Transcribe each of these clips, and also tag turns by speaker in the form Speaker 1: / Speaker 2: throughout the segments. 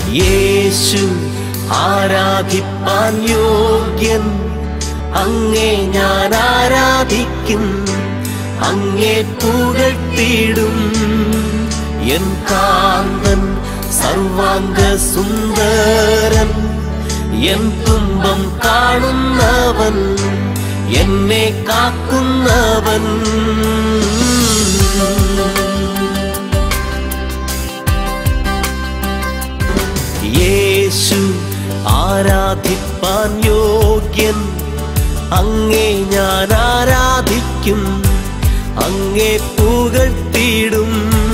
Speaker 1: യേശു ആരാധിപ്പാൻ യോഗ്യൻ അങ്ങേ ഞാൻ ആരാധിക്കും അങ്ങേ പുകഴ്ത്തിയിടും എൻ കാന്തൻ സർവാംഗ സുന്ദരൻ എൻ തുമ്പം കാണുന്നവൻ എന്നെ കാക്കുന്നവൻ യേശു ആരാധിപ്പാൻ യോഗ്യൻ അങ്ങേ ഞാൻ ആരാധിക്കും അങ്ങേ പുകഴ്ത്തിയിടും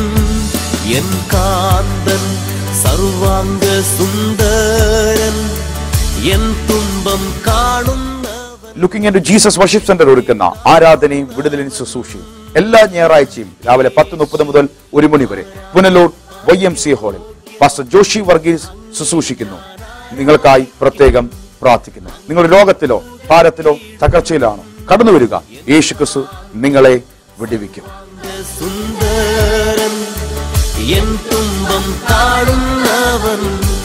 Speaker 1: എൻ കാന്തൻ സർവാംഗ സുന്ദരൻ എൻ തുമ്പം കാണുന്നവൻ
Speaker 2: looking in Jesus worship centre ഒരുക്കുന്ന ആരാധനയും വിടുതലിന് ശുശ്രൂഷയും എല്ലാ ഞായറാഴ്ചയും രാവിലെ പത്ത് മുപ്പത് മുതൽ ഒരു മണി വരെ പുനലൂർ വൈ എം സി ഹാളിൽ പാസ്റ്റർ ജോഷി വർഗീസ് ശുശ്രൂഷിക്കുന്നു നിങ്ങൾക്കായി പ്രത്യേകം പ്രാർത്ഥിക്കുന്നു നിങ്ങൾ രോഗത്തിലോ ഭാരത്തിലോ തകർച്ചയിലാണോ കടന്നു വരിക യേശു ക്രിസ്തു നിങ്ങളെ വിടുവിക്കും
Speaker 1: സുന്ദരൻ എൻ തുമ്പം കാണുന്നവൻ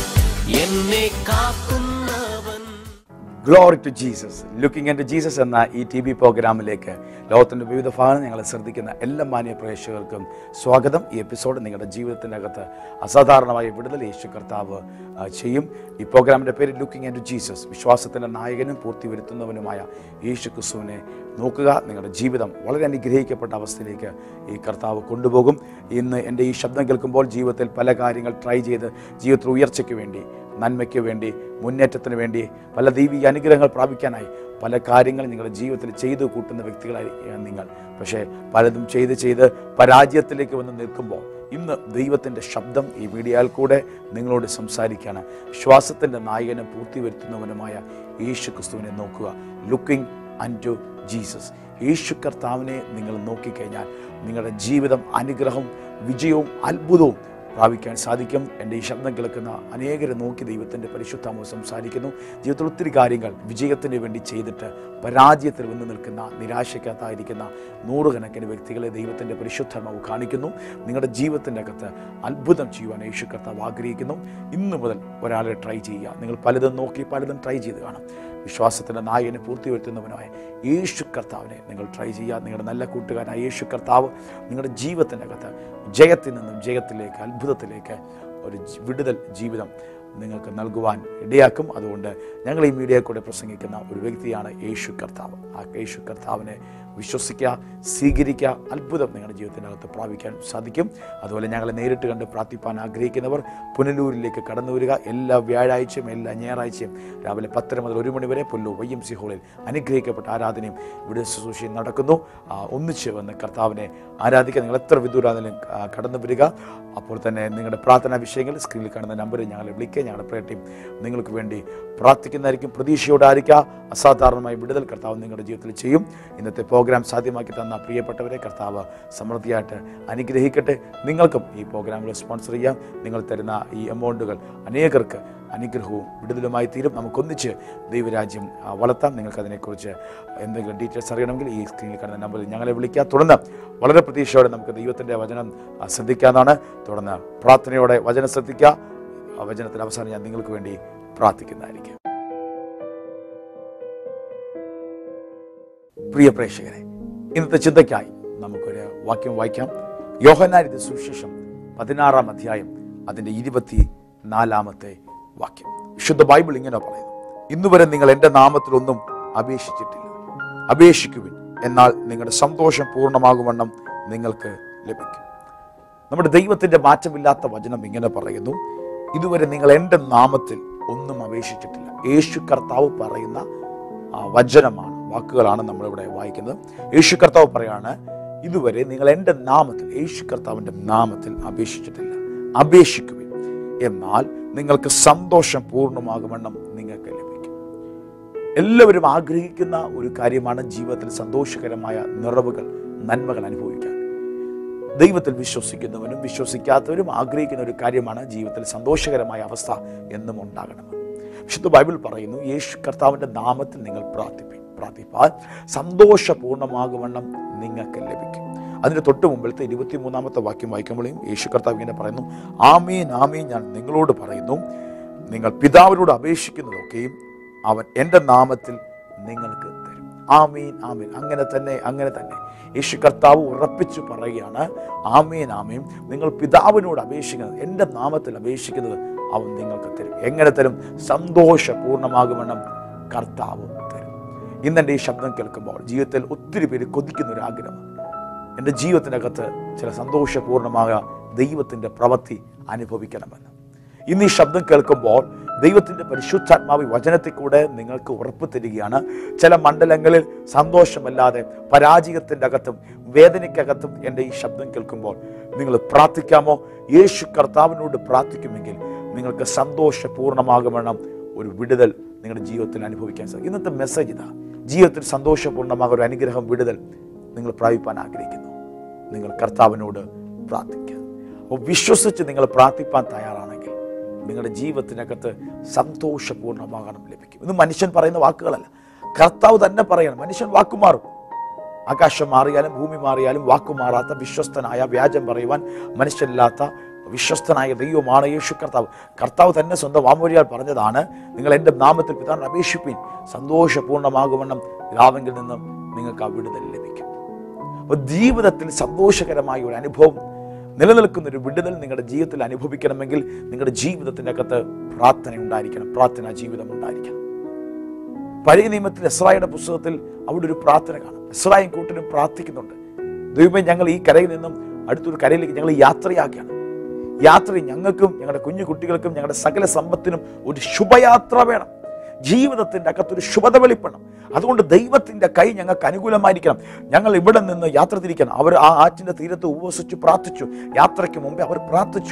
Speaker 1: എന്നെ കാക്കുന്നവൻ
Speaker 2: glory to Jesus looking and Jesus എന്ന ഈ ടി വി പ്രോഗ്രാമിലേക്ക് ലോകത്തിൻ്റെ വിവിധ ഭാഗങ്ങൾ ഞങ്ങളെ ശ്രദ്ധിക്കുന്ന എല്ലാ മാന്യ പ്രേക്ഷകർക്കും സ്വാഗതം ഈ എപ്പിസോഡ് നിങ്ങളുടെ ജീവിതത്തിനകത്ത് അസാധാരണമായ വിടുതൽ യേശു കർത്താവ് ആ, ചെയ്യും ഈ പ്രോഗ്രാമിൻ്റെ പേര് ലുക്കിംഗ് ആൻഡ് ജീസസ് വിശ്വാസത്തിൻ്റെ നായകനും പൂർത്തി വരുത്തുന്നവനുമായ യേശു ക്രിസ്തുവിനെ നോക്കുക നിങ്ങളുടെ ജീവിതം വളരെ അനുഗ്രഹിക്കപ്പെട്ട അവസ്ഥയിലേക്ക് ഈ കർത്താവ് കൊണ്ടുപോകും ഇന്ന് എൻ്റെ ഈ ശബ്ദം കേൾക്കുമ്പോൾ ജീവിതത്തിൽ പല കാര്യങ്ങൾ ട്രൈ ചെയ്ത് ജീവിതത്തിൽ ഉയർച്ചയ്ക്ക് വേണ്ടി നന്മയ്ക്ക് വേണ്ടി മുന്നേറ്റത്തിന് വേണ്ടി പല ദൈവിക അനുഗ്രഹങ്ങൾ പ്രാപിക്കാനായി പല കാര്യങ്ങൾ നിങ്ങളുടെ ജീവിതത്തിൽ ചെയ്തു കൂട്ടുന്ന വ്യക്തികളായി ഏഹ്, നിങ്ങൾ പക്ഷേ പലതും ചെയ്ത് ചെയ്ത് പരാജയത്തിലേക്ക് വന്ന് നിൽക്കുമ്പോൾ ഇന്ന് ദൈവത്തിൻ്റെ ശബ്ദം ഈ മീഡിയയിൽ കൂടെ നിങ്ങളോട് സംസാരിക്കുകയാണ് വിശ്വാസത്തിൻ്റെ നായകനും പൂർത്തി വരുത്തുന്നവനുമായ യേശു ക്രിസ്തുവിനെ നോക്കുക ലുക്കിംഗ് അൻ ടു ജീസസ് യേശു കർത്താവിനെ നിങ്ങൾ നോക്കിക്കഴിഞ്ഞാൽ നിങ്ങളുടെ ജീവിതം അനുഗ്രഹവും വിജയവും അത്ഭുതവും പ്രാപിക്കാൻ സാധിക്കും എൻ്റെ ഈ ശബ്ദം കേൾക്കുന്ന അനേകരെ നോക്കി ദൈവത്തിൻ്റെ പരിശുദ്ധാമോ സംസാരിക്കുന്നു ജീവിതത്തിൽ ഒത്തിരി കാര്യങ്ങൾ വിജയത്തിന് വേണ്ടി ചെയ്തിട്ട് പരാജയത്തിൽ വന്ന് നിൽക്കുന്ന നിരാശയ്ക്കകത്തായിരിക്കുന്ന നൂറുകണക്കിന് വ്യക്തികളെ ദൈവത്തിൻ്റെ പരിശുദ്ധാത്മാവ് കാണിക്കുന്നു നിങ്ങളുടെ ജീവിതത്തിൻ്റെ അകത്ത് അത്ഭുതം ചെയ്യുവാൻ യേശു കർത്താവ് ആഗ്രഹിക്കുന്നു ഇന്ന് മുതൽ ഒരാളെ ട്രൈ ചെയ്യുക നിങ്ങൾ പലതും നോക്കി പലതും ട്രൈ ചെയ്ത് കാണാം വിശ്വാസത്തിൻ്റെ നായകനെ പൂർത്തി വരുത്തുന്നവനായ യേശു കർത്താവിനെ നിങ്ങൾ ട്രൈ ചെയ്യുക നിങ്ങളുടെ നല്ല കൂട്ടുകാരനായ യേശു കർത്താവ് നിങ്ങളുടെ ജീവിതത്തിൻ്റെ അകത്ത് ജയത്തിൽ നിന്നും ജയത്തിലേക്ക് അത്ഭുതത്തിലേക്ക് ഒരു ജി- വിടുതൽ ജീവിതം നിങ്ങൾക്ക് നൽകുവാൻ ഇടയാക്കും അതുകൊണ്ട് ഞങ്ങൾ ഈ മീഡിയയിൽ കൂടെ പ്രസംഗിക്കുന്ന ഒരു വ്യക്തിയാണ് യേശു കർത്താവ് ആ യേശു കർത്താവിനെ വിശ്വസിക്കുക സ്വീകരിക്കുക അത്ഭുതം നിങ്ങളുടെ ജീവിതത്തിനകത്ത് പ്രാപിക്കാൻ സാധിക്കും അതുപോലെ ഞങ്ങളെ നേരിട്ട് കണ്ട് പ്രാർത്ഥിപ്പാൻ ആഗ്രഹിക്കുന്നവർ പുനലൂരിലേക്ക് കടന്നു വരിക എല്ലാ വ്യാഴാഴ്ചയും എല്ലാ ഞായറാഴ്ചയും രാവിലെ പത്തര മുതൽ ഒരു മണി വരെ പുല്ലൂർ വൈ എം സി ഹാളിൽ അനുഗ്രഹിക്കപ്പെട്ട ആരാധനയും ഇവിടെ ശുശ്രൂഷയും നടക്കുന്നു ആ, ഒന്നിച്ച് വന്ന് കർത്താവിനെ ആരാധിക്കുക നിങ്ങൾ എത്ര വിദൂരാണെങ്കിലും ആ, കടന്നു വരിക അപ്പോൾ തന്നെ നിങ്ങളുടെ പ്രാർത്ഥനാ വിഷയങ്ങൾ സ്ക്രീനിൽ കാണുന്ന നമ്പറിൽ ഞങ്ങളെ വിളിക്കുക ഞങ്ങളുടെ പ്രേ ടീം നിങ്ങൾക്ക് വേണ്ടി പ്രാർത്ഥിക്കുന്നതായിരിക്കും പ്രതീക്ഷയോടെ ആയിരിക്കുക അസാധാരണമായ വിടുതൽ കർത്താവ് നിങ്ങളുടെ ജീവിതത്തിൽ ചെയ്യും ഇന്നത്തെ പ്രോഗ്രാം സാധ്യമാക്കി തന്ന പ്രിയപ്പെട്ടവരെ കർത്താവ് സമൃദ്ധിയായിട്ട് അനുഗ്രഹിക്കട്ടെ നിങ്ങൾക്കും ഈ പ്രോഗ്രാമുകൾ സ്പോൺസർ ചെയ്യാം നിങ്ങൾ തരുന്ന ഈ എമൗണ്ടുകൾ അനേകർക്ക് അനുഗ്രഹവും വിടുതലുമായി തീരും നമുക്കൊന്നിച്ച് ദൈവരാജ്യം ആ, വളർത്താം നിങ്ങൾക്ക് അതിനെക്കുറിച്ച് എന്തെങ്കിലും ഡീറ്റെയിൽസ് അറിയണമെങ്കിൽ ഈ സ്ക്രീനിൽ കാണുന്ന നമ്പറിൽ ഞങ്ങളെ വിളിക്കുക തുടർന്ന് വളരെ പ്രതീക്ഷയോടെ നമുക്ക് ദൈവത്തിൻ്റെ വചനം ആ, ശ്രദ്ധിക്കാവുന്നതാണ് തുടർന്ന് പ്രാർത്ഥനയോടെ വചനം ശ്രദ്ധിക്കുക ആ വചനത്തിന് അവസാനം ഞാൻ നിങ്ങൾക്ക് വേണ്ടി പ്രാർത്ഥിക്കുന്നതായിരിക്കും പ്രിയ പ്രേക്ഷകരെ ഇന്നത്തെ ചിന്തയ്ക്കായി നമുക്കൊരു വാക്യം വായിക്കാം യോഹനാരിത സുവിശേഷം പതിനാറാം അധ്യായം അതിൻ്റെ ഇരുപത്തി നാലാമത്തെ വാക്യം വിശുദ്ധ ബൈബിൾ ഇങ്ങനെ പറയുന്നു ഇന്നുവരെ നിങ്ങൾ എൻ്റെ നാമത്തിലൊന്നും അപേക്ഷിച്ചിട്ടില്ല അപേക്ഷിക്കുവിൻ എന്നാൽ നിങ്ങളുടെ സന്തോഷം പൂർണ്ണമാകുവണ്ണം നിങ്ങൾക്ക് ലഭിക്കും നമ്മുടെ ദൈവത്തിൻ്റെ മാറ്റമില്ലാത്ത വചനം ഇങ്ങനെ പറയുന്നു ഇതുവരെ നിങ്ങൾ എൻ്റെ നാമത്തിൽ ഒന്നും അപേക്ഷിച്ചിട്ടില്ല യേശു കർത്താവ് പറയുന്ന ആ, വചനമാണ് വാക്കുകളാണ് നമ്മളിവിടെ വായിക്കുന്നത് യേശു കർത്താവ് പറയാണ് ഇതുവരെ നിങ്ങൾ എൻ്റെ നാമത്തിൽ യേശു കർത്താവിൻ്റെ നാമത്തിൽ അപേക്ഷിച്ചിട്ടില്ല അപേക്ഷിക്കുവിൻ എന്നാൽ നിങ്ങൾക്ക് സന്തോഷം പൂർണ്ണമാകുമെണ്ണം നിങ്ങൾക്ക് ലഭിക്കും എല്ലാവരും ആഗ്രഹിക്കുന്ന ഒരു കാര്യമാണ് ജീവിതത്തിൽ സന്തോഷകരമായ നിറവുകൾ നന്മകൾ അനുഭവിക്കാൻ ദൈവത്തിൽ വിശ്വസിക്കുന്നവനും വിശ്വസിക്കാത്തവരും ആഗ്രഹിക്കുന്ന ഒരു കാര്യമാണ് ജീവിതത്തിൽ സന്തോഷകരമായ അവസ്ഥ എന്നും ഉണ്ടാകണം വിശുദ്ധ ബൈബിൾ പറയുന്നു യേശു കർത്താവിൻ്റെ നാമത്തിൽ നിങ്ങൾ പ്രാർത്ഥിപ്പി പ്രാർത്ഥിപ്പാൽ സന്തോഷപൂർണ്ണമാകുവണ്ണം നിങ്ങൾക്ക് ലഭിക്കും അതിന് തൊട്ട് മുമ്പിലത്തെ ഇരുപത്തിമൂന്നാമത്തെ വാക്യം വായിക്കുമ്പോഴേയും യേശു കർത്താവ് ഇങ്ങനെ പറയുന്നു ആമീൻ ആമീൻ ഞാൻ നിങ്ങളോട് പറയുന്നു നിങ്ങൾ പിതാവിനോട് അപേക്ഷിക്കുന്നതൊക്കെയും അവൻ എൻ്റെ നാമത്തിൽ നിങ്ങൾക്ക് തരും ആമീൻ ആമീൻ അങ്ങനെ തന്നെ അങ്ങനെ തന്നെ യേശു കർത്താവ് ഉറപ്പിച്ചു പറയുകയാണ് ആമീൻ ആമീൻ നിങ്ങൾ പിതാവിനോട് അപേക്ഷിക്കുന്നത് എൻ്റെ നാമത്തിൽ അപേക്ഷിക്കുന്നത് അവൻ നിങ്ങൾക്ക് തരും എങ്ങനെ തരും സന്തോഷപൂർണ്ണമാകുമെണ്ണം കർത്താവ് തരും ഇന്നെൻ്റെ ഈ ശബ്ദം കേൾക്കുമ്പോൾ ജീവിതത്തിൽ ഒത്തിരി പേര് കൊതിക്കുന്ന ഒരു ആഗ്രഹം എൻ്റെ ജീവിതത്തിനകത്ത് ചില സന്തോഷപൂർണ്ണമായ ദൈവത്തിൻ്റെ പ്രവൃത്തി അനുഭവിക്കണമെന്ന് ഇന്ന് ഈ ശബ്ദം കേൾക്കുമ്പോൾ ദൈവത്തിൻ്റെ പരിശുദ്ധാത്മാവ് ഈ വചനത്തിൽ കൂടെ നിങ്ങൾക്ക് ഉറപ്പ് തരികയാണ് ചില മണ്ഡലങ്ങളിൽ സന്തോഷമല്ലാതെ പരാജയത്തിൻ്റെ അകത്തും വേദനയ്ക്കകത്തും എൻ്റെ ഈ ശബ്ദം കേൾക്കുമ്പോൾ നിങ്ങൾ പ്രാർത്ഥിക്കാമോ യേശു കർത്താവിനോട് പ്രാർത്ഥിക്കുമെങ്കിൽ നിങ്ങൾക്ക് സന്തോഷപൂർണ്ണമാകുമെണ്ണം ഒരു വിടുതൽ നിങ്ങളുടെ ജീവിതത്തിൽ അനുഭവിക്കാൻ സാധിക്കും ഇന്നത്തെ മെസ്സേജ് ഇതാ ജീവിതത്തിൽ സന്തോഷപൂർണ്ണമായ ഒരു അനുഗ്രഹം വിടുതൽ നിങ്ങൾ പ്രാപിപ്പാൻ ആഗ്രഹിക്കുന്നു നിങ്ങൾ കർത്താവിനോട് പ്രാർത്ഥിക്കുക അപ്പോൾ വിശ്വസിച്ച് നിങ്ങൾ പ്രാർത്ഥിപ്പാൻ തയ്യാറാണെങ്കിൽ നിങ്ങളുടെ ജീവിതത്തിനകത്ത് സന്തോഷപൂർണ്ണമാകണം ലഭിക്കും ഇത് മനുഷ്യൻ പറയുന്ന വാക്കുകളല്ല കർത്താവ് തന്നെ പറയണം മനുഷ്യൻ വാക്കുമാറും ആകാശം മാറിയാലും ഭൂമി മാറിയാലും വാക്കുമാറാത്ത വിശ്വസ്തനായ വ്യാജം പറയുവാൻ മനുഷ്യനില്ലാത്ത വിശ്വസ്തനായ ദൈവമാണ് യേശു കർത്താവ് കർത്താവ് തന്നെ സ്വന്തം വാമൊഴിയാൽ പറഞ്ഞതാണ് നിങ്ങൾ എൻ്റെ നാമത്തിൽ പിതാവിനെ അപേക്ഷിപ്പിൻ സന്തോഷപൂർണ്ണമാകുമെണ്ണം പിതാവെങ്കിൽ നിന്നും നിങ്ങൾക്ക് ആ വിടുതൽ ലഭിക്കും അപ്പോൾ ജീവിതത്തിൽ സന്തോഷകരമായ ഒരു അനുഭവം നിലനിൽക്കുന്ന ഒരു വിടുതൽ നിങ്ങളുടെ ജീവിതത്തിൽ അനുഭവിക്കണമെങ്കിൽ നിങ്ങളുടെ ജീവിതത്തിൻ്റെ അകത്ത് പ്രാർത്ഥന ഉണ്ടായിരിക്കണം പ്രാർത്ഥനാ ജീവിതം ഉണ്ടായിരിക്കണം പഴയ നിയമത്തിൽ എസ്രായുടെ പുസ്തകത്തിൽ അവിടെ ഒരു പ്രാർത്ഥന കാണാം എസ്രായും കൂട്ടിനും പ്രാർത്ഥിക്കുന്നുണ്ട് ദൈവമേ ഞങ്ങൾ ഈ കരയിൽ നിന്നും അടുത്തൊരു കരയിലേക്ക് ഞങ്ങൾ യാത്രയാക്കുകയാണ് യാത്ര ഞങ്ങൾക്കും ഞങ്ങളുടെ കുഞ്ഞു കുട്ടികൾക്കും ഞങ്ങളുടെ സകല സമ്പത്തിനും ഒരു ശുഭയാത്ര വേണം ജീവിതത്തിൻ്റെ അകത്തൊരു ശുഭത വെളിപ്പെടണം അതുകൊണ്ട് ദൈവത്തിൻ്റെ കൈ ഞങ്ങൾക്ക് അനുകൂലമായിരിക്കണം ഞങ്ങൾ ഇവിടെ നിന്ന് യാത്ര തിരിക്കണം അവർ ആ ആറ്റിൻ്റെ തീരത്ത് ഉപവസിച്ചു പ്രാർത്ഥിച്ചു യാത്രയ്ക്ക് മുമ്പേ അവർ പ്രാർത്ഥിച്ചു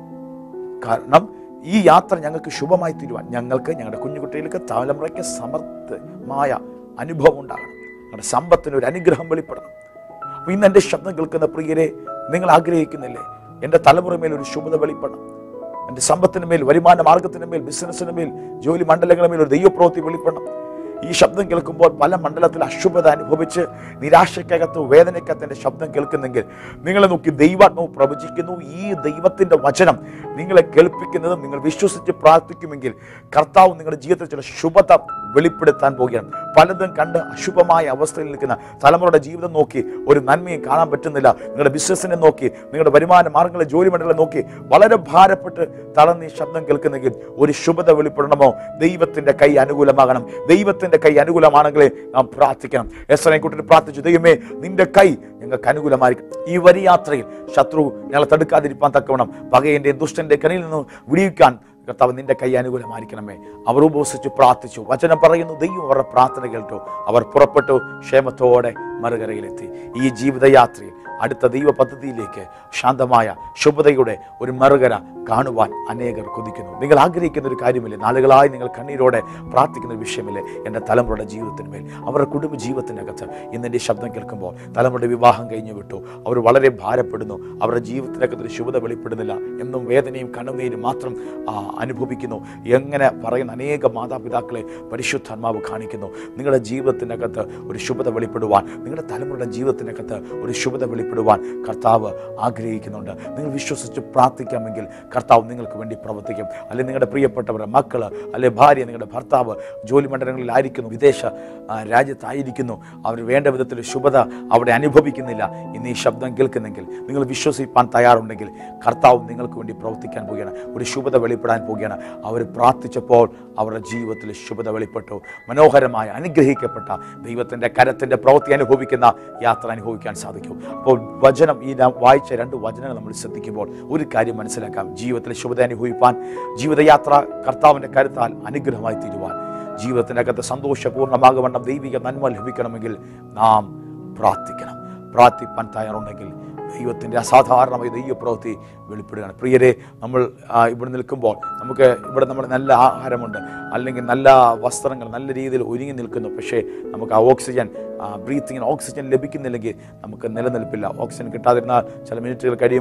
Speaker 2: കാരണം ഈ യാത്ര ഞങ്ങൾക്ക് ശുഭമായി തീരുവാൻ ഞങ്ങൾക്ക് ഞങ്ങളുടെ കുഞ്ഞുകുട്ടികൾക്ക് തലമുറയ്ക്ക് സമർത്ഥമായ അനുഭവം ഉണ്ടാകണം ഞങ്ങളുടെ സമ്പത്തിന് ഒരു അനുഗ്രഹം വെളിപ്പെടണം അപ്പൊ ഇന്ന് എൻ്റെ ശബ്ദം കേൾക്കുന്ന പ്രിയരെ നിങ്ങൾ ആഗ്രഹിക്കുന്നില്ലേ എൻ്റെ തലമുറമേൽ ഒരു ശുഭത വെളിപ്പെടണം എൻ്റെ സമ്പത്തിന് മേൽ വരുമാന മാർഗത്തിന് മേൽ ബിസിനസ്സിന് മേൽ ജോലി മണ്ഡലങ്ങളുടെ മേൽ ഒരു ദൈവപ്രവൃത്തി വെളിപ്പെടണം ഈ ശബ്ദം കേൾക്കുമ്പോൾ പല മണ്ഡലത്തിൽ അശുഭത അനുഭവിച്ച് നിരാശയ്ക്കകത്ത് വേദനയ്ക്കകത്ത് എൻ്റെ ശബ്ദം കേൾക്കുന്നെങ്കിൽ നിങ്ങളെ നോക്കി ദൈവാത്മാവ് പ്രവചിക്കുന്നു ഈ ദൈവത്തിൻ്റെ വചനം നിങ്ങളെ കേൾപ്പിക്കുന്നതും നിങ്ങൾ വിശ്വസിച്ച് പ്രാർത്ഥിക്കുമെങ്കിൽ കർത്താവ് നിങ്ങളുടെ ജീവിതത്തിൽ ചില ശുഭത വെളിപ്പെടുത്താൻ പോവുകയാണ് പലതും കണ്ട് അശുഭമായ അവസ്ഥയിൽ നിൽക്കുന്ന തലമുറയുടെ ജീവിതം നോക്കി ഒരു നന്മയും കാണാൻ പറ്റുന്നില്ല നിങ്ങളുടെ ബിസിനസ്സിനെ നോക്കി നിങ്ങളുടെ വരുമാന മാർഗങ്ങളെ ജോലി മണ്ഡലങ്ങളെ നോക്കി വളരെ ഭാരപ്പെട്ട് തളർന്ന് ഈ ശബ്ദം കേൾക്കുന്നെങ്കിൽ ഒരു ശുഭത വെളിപ്പെടണമോ ദൈവത്തിന്റെ കൈ അനുകൂലമാകണം ദൈവത്തിന്റെ കൈ അനുകൂലമാണെങ്കിൽ നാം പ്രാർത്ഥിക്കണം എസ് എൻ കുട്ടി പ്രാർത്ഥിച്ചു ദൈവമേ നിന്റെ കൈ ഞങ്ങൾക്ക് അനുകൂലമായിരിക്കും ഈ വരി യാത്രയിൽ ശത്രു ഞങ്ങളെ തടുക്കാതിരിക്കാൻ തക്കവണ്ണം പകയന്റെയും ദുഷ്ടന്റെ കണിയിൽ നിന്ന് വിടിയിക്കാൻ കർത്താവ് നിന്റെ കൈ അനുകൂലമായിരിക്കണമേ അവർ ഉപവസിച്ചു പ്രാർത്ഥിച്ചു വചനം പറയുന്നു ദൈവം അവരുടെ പ്രാർത്ഥന കേട്ടു അവർ പുറപ്പെട്ടു ക്ഷേമത്തോടെ മറുകരയിലെത്തി ഈ ജീവിതയാത്രയിൽ അടുത്ത ദൈവ പദ്ധതിയിലേക്ക് ശാന്തമായ ശുഭതയുടെ ഒരു മറുകര കാണുവാൻ അനേകർ കൊതിക്കുന്നു നിങ്ങൾ ആഗ്രഹിക്കുന്ന ഒരു കാര്യമില്ലേ നാളുകളായി നിങ്ങൾ കണ്ണീരോടെ പ്രാർത്ഥിക്കുന്ന ഒരു വിഷയമില്ലേ എൻ്റെ തലമുറയുടെ ജീവിതത്തിന്മേൽ അവരുടെ കുടുംബ ജീവിതത്തിനകത്ത് ഇന്നെൻ്റെ ശബ്ദം കേൾക്കുമ്പോൾ തലമുറയുടെ വിവാഹം കഴിഞ്ഞു വിട്ടു അവർ വളരെ ഭാരപ്പെടുന്നു അവരുടെ ജീവിതത്തിനകത്ത് ഒരു ശുഭത വെളിപ്പെടുന്നില്ല എന്നും വേദനയും കണ്ണുനീരും മാത്രം ആ, അനുഭവിക്കുന്നു എങ്ങനെ പറയുന്ന അനേക മാതാപിതാക്കളെ പരിശുദ്ധാത്മാവ് കാണിക്കുന്നു നിങ്ങളുടെ ജീവിതത്തിനകത്ത് ഒരു ശുഭത വെളിപ്പെടുവാൻ നിങ്ങളുടെ തലമുറയുടെ ജീവിതത്തിനകത്ത് ഒരു ശുഭത വെളിപ്പെടുവാൻ കർത്താവ് ആഗ്രഹിക്കുന്നുണ്ട് നിങ്ങൾ വിശ്വസിച്ച് പ്രാർത്ഥിക്കാമെങ്കിൽ കർത്താവ് നിങ്ങൾക്ക് വേണ്ടി പ്രവർത്തിക്കും അല്ലെങ്കിൽ നിങ്ങളുടെ പ്രിയപ്പെട്ടവരുടെ മക്കൾ അല്ലെ ഭാര്യ നിങ്ങളുടെ ഭർത്താവ് ജോലി മണ്ഡലങ്ങളിലായിരിക്കുന്നു വിദേശ ആ, രാജ്യത്തായിരിക്കുന്നു അവർ വേണ്ട വിധത്തിൽ ശുഭത അവിടെ അനുഭവിക്കുന്നില്ല ഇന്ന് ഈ ശബ്ദം കേൾക്കുന്നെങ്കിൽ നിങ്ങൾ വിശ്വസിപ്പാൻ തയ്യാറുണ്ടെങ്കിൽ കർത്താവ് നിങ്ങൾക്ക് വേണ്ടി പ്രവർത്തിക്കാൻ പോവുകയാണ് ഒരു ശുഭത വെളിപ്പെടാൻ പോവുകയാണ് അവർ പ്രാർത്ഥിച്ചപ്പോൾ അവരുടെ ജീവിതത്തിൽ ശുഭത വെളിപ്പെട്ടു മനോഹരമായ അനുഗ്രഹിക്കപ്പെട്ട ദൈവത്തിൻ്റെ കരത്തിൻ്റെ പ്രവൃത്തി അനുഭവിക്കുന്ന യാത്ര അനുഭവിക്കാൻ സാധിക്കും അപ്പോൾ വചനം ഈ നാം വായിച്ച രണ്ട് വചനങ്ങൾ നമ്മൾ ശ്രദ്ധിക്കുമ്പോൾ ഒരു കാര്യം മനസ്സിലാക്കാം ജീവിതത്തിൽ ശുഭത അനുഭവിപ്പാൻ ജീവിതയാത്ര കർത്താവിൻ്റെ കരുത്താൽ അനുഗ്രഹമായി തീരുവാൻ ജീവിതത്തിനകത്ത് സന്തോഷപൂർണ്ണമാകുവണ്ണം ദൈവിക നന്മ ലഭിക്കണമെങ്കിൽ നാം പ്രാർത്ഥിക്കണം പ്രാർത്ഥിപ്പാൻ തയ്യാറുണ്ടെങ്കിൽ ദൈവത്തിൻ്റെ അസാധാരണമായ ദൈവപ്രവൃത്തി വെളിപ്പെടുകയാണ് പ്രിയരെ നമ്മൾ ആ, ഇവിടെ നിൽക്കുമ്പോൾ നമുക്ക് ഇവിടെ നമ്മൾ നല്ല ആഹാരമുണ്ട് അല്ലെങ്കിൽ നല്ല വസ്ത്രങ്ങൾ നല്ല രീതിയിൽ ഒരുങ്ങി നിൽക്കുന്നു പക്ഷേ നമുക്ക് ആ ഓക്സിജൻ ബ്രീത്തിങ്ങിന് ഓക്സിജൻ ലഭിക്കുന്നില്ലെങ്കിൽ നമുക്ക് നിലനിൽപ്പില്ല ഓക്സിജൻ കിട്ടാതിരുന്നാൽ ചില മിനിറ്റുകൾ കഴിയുമ്പോൾ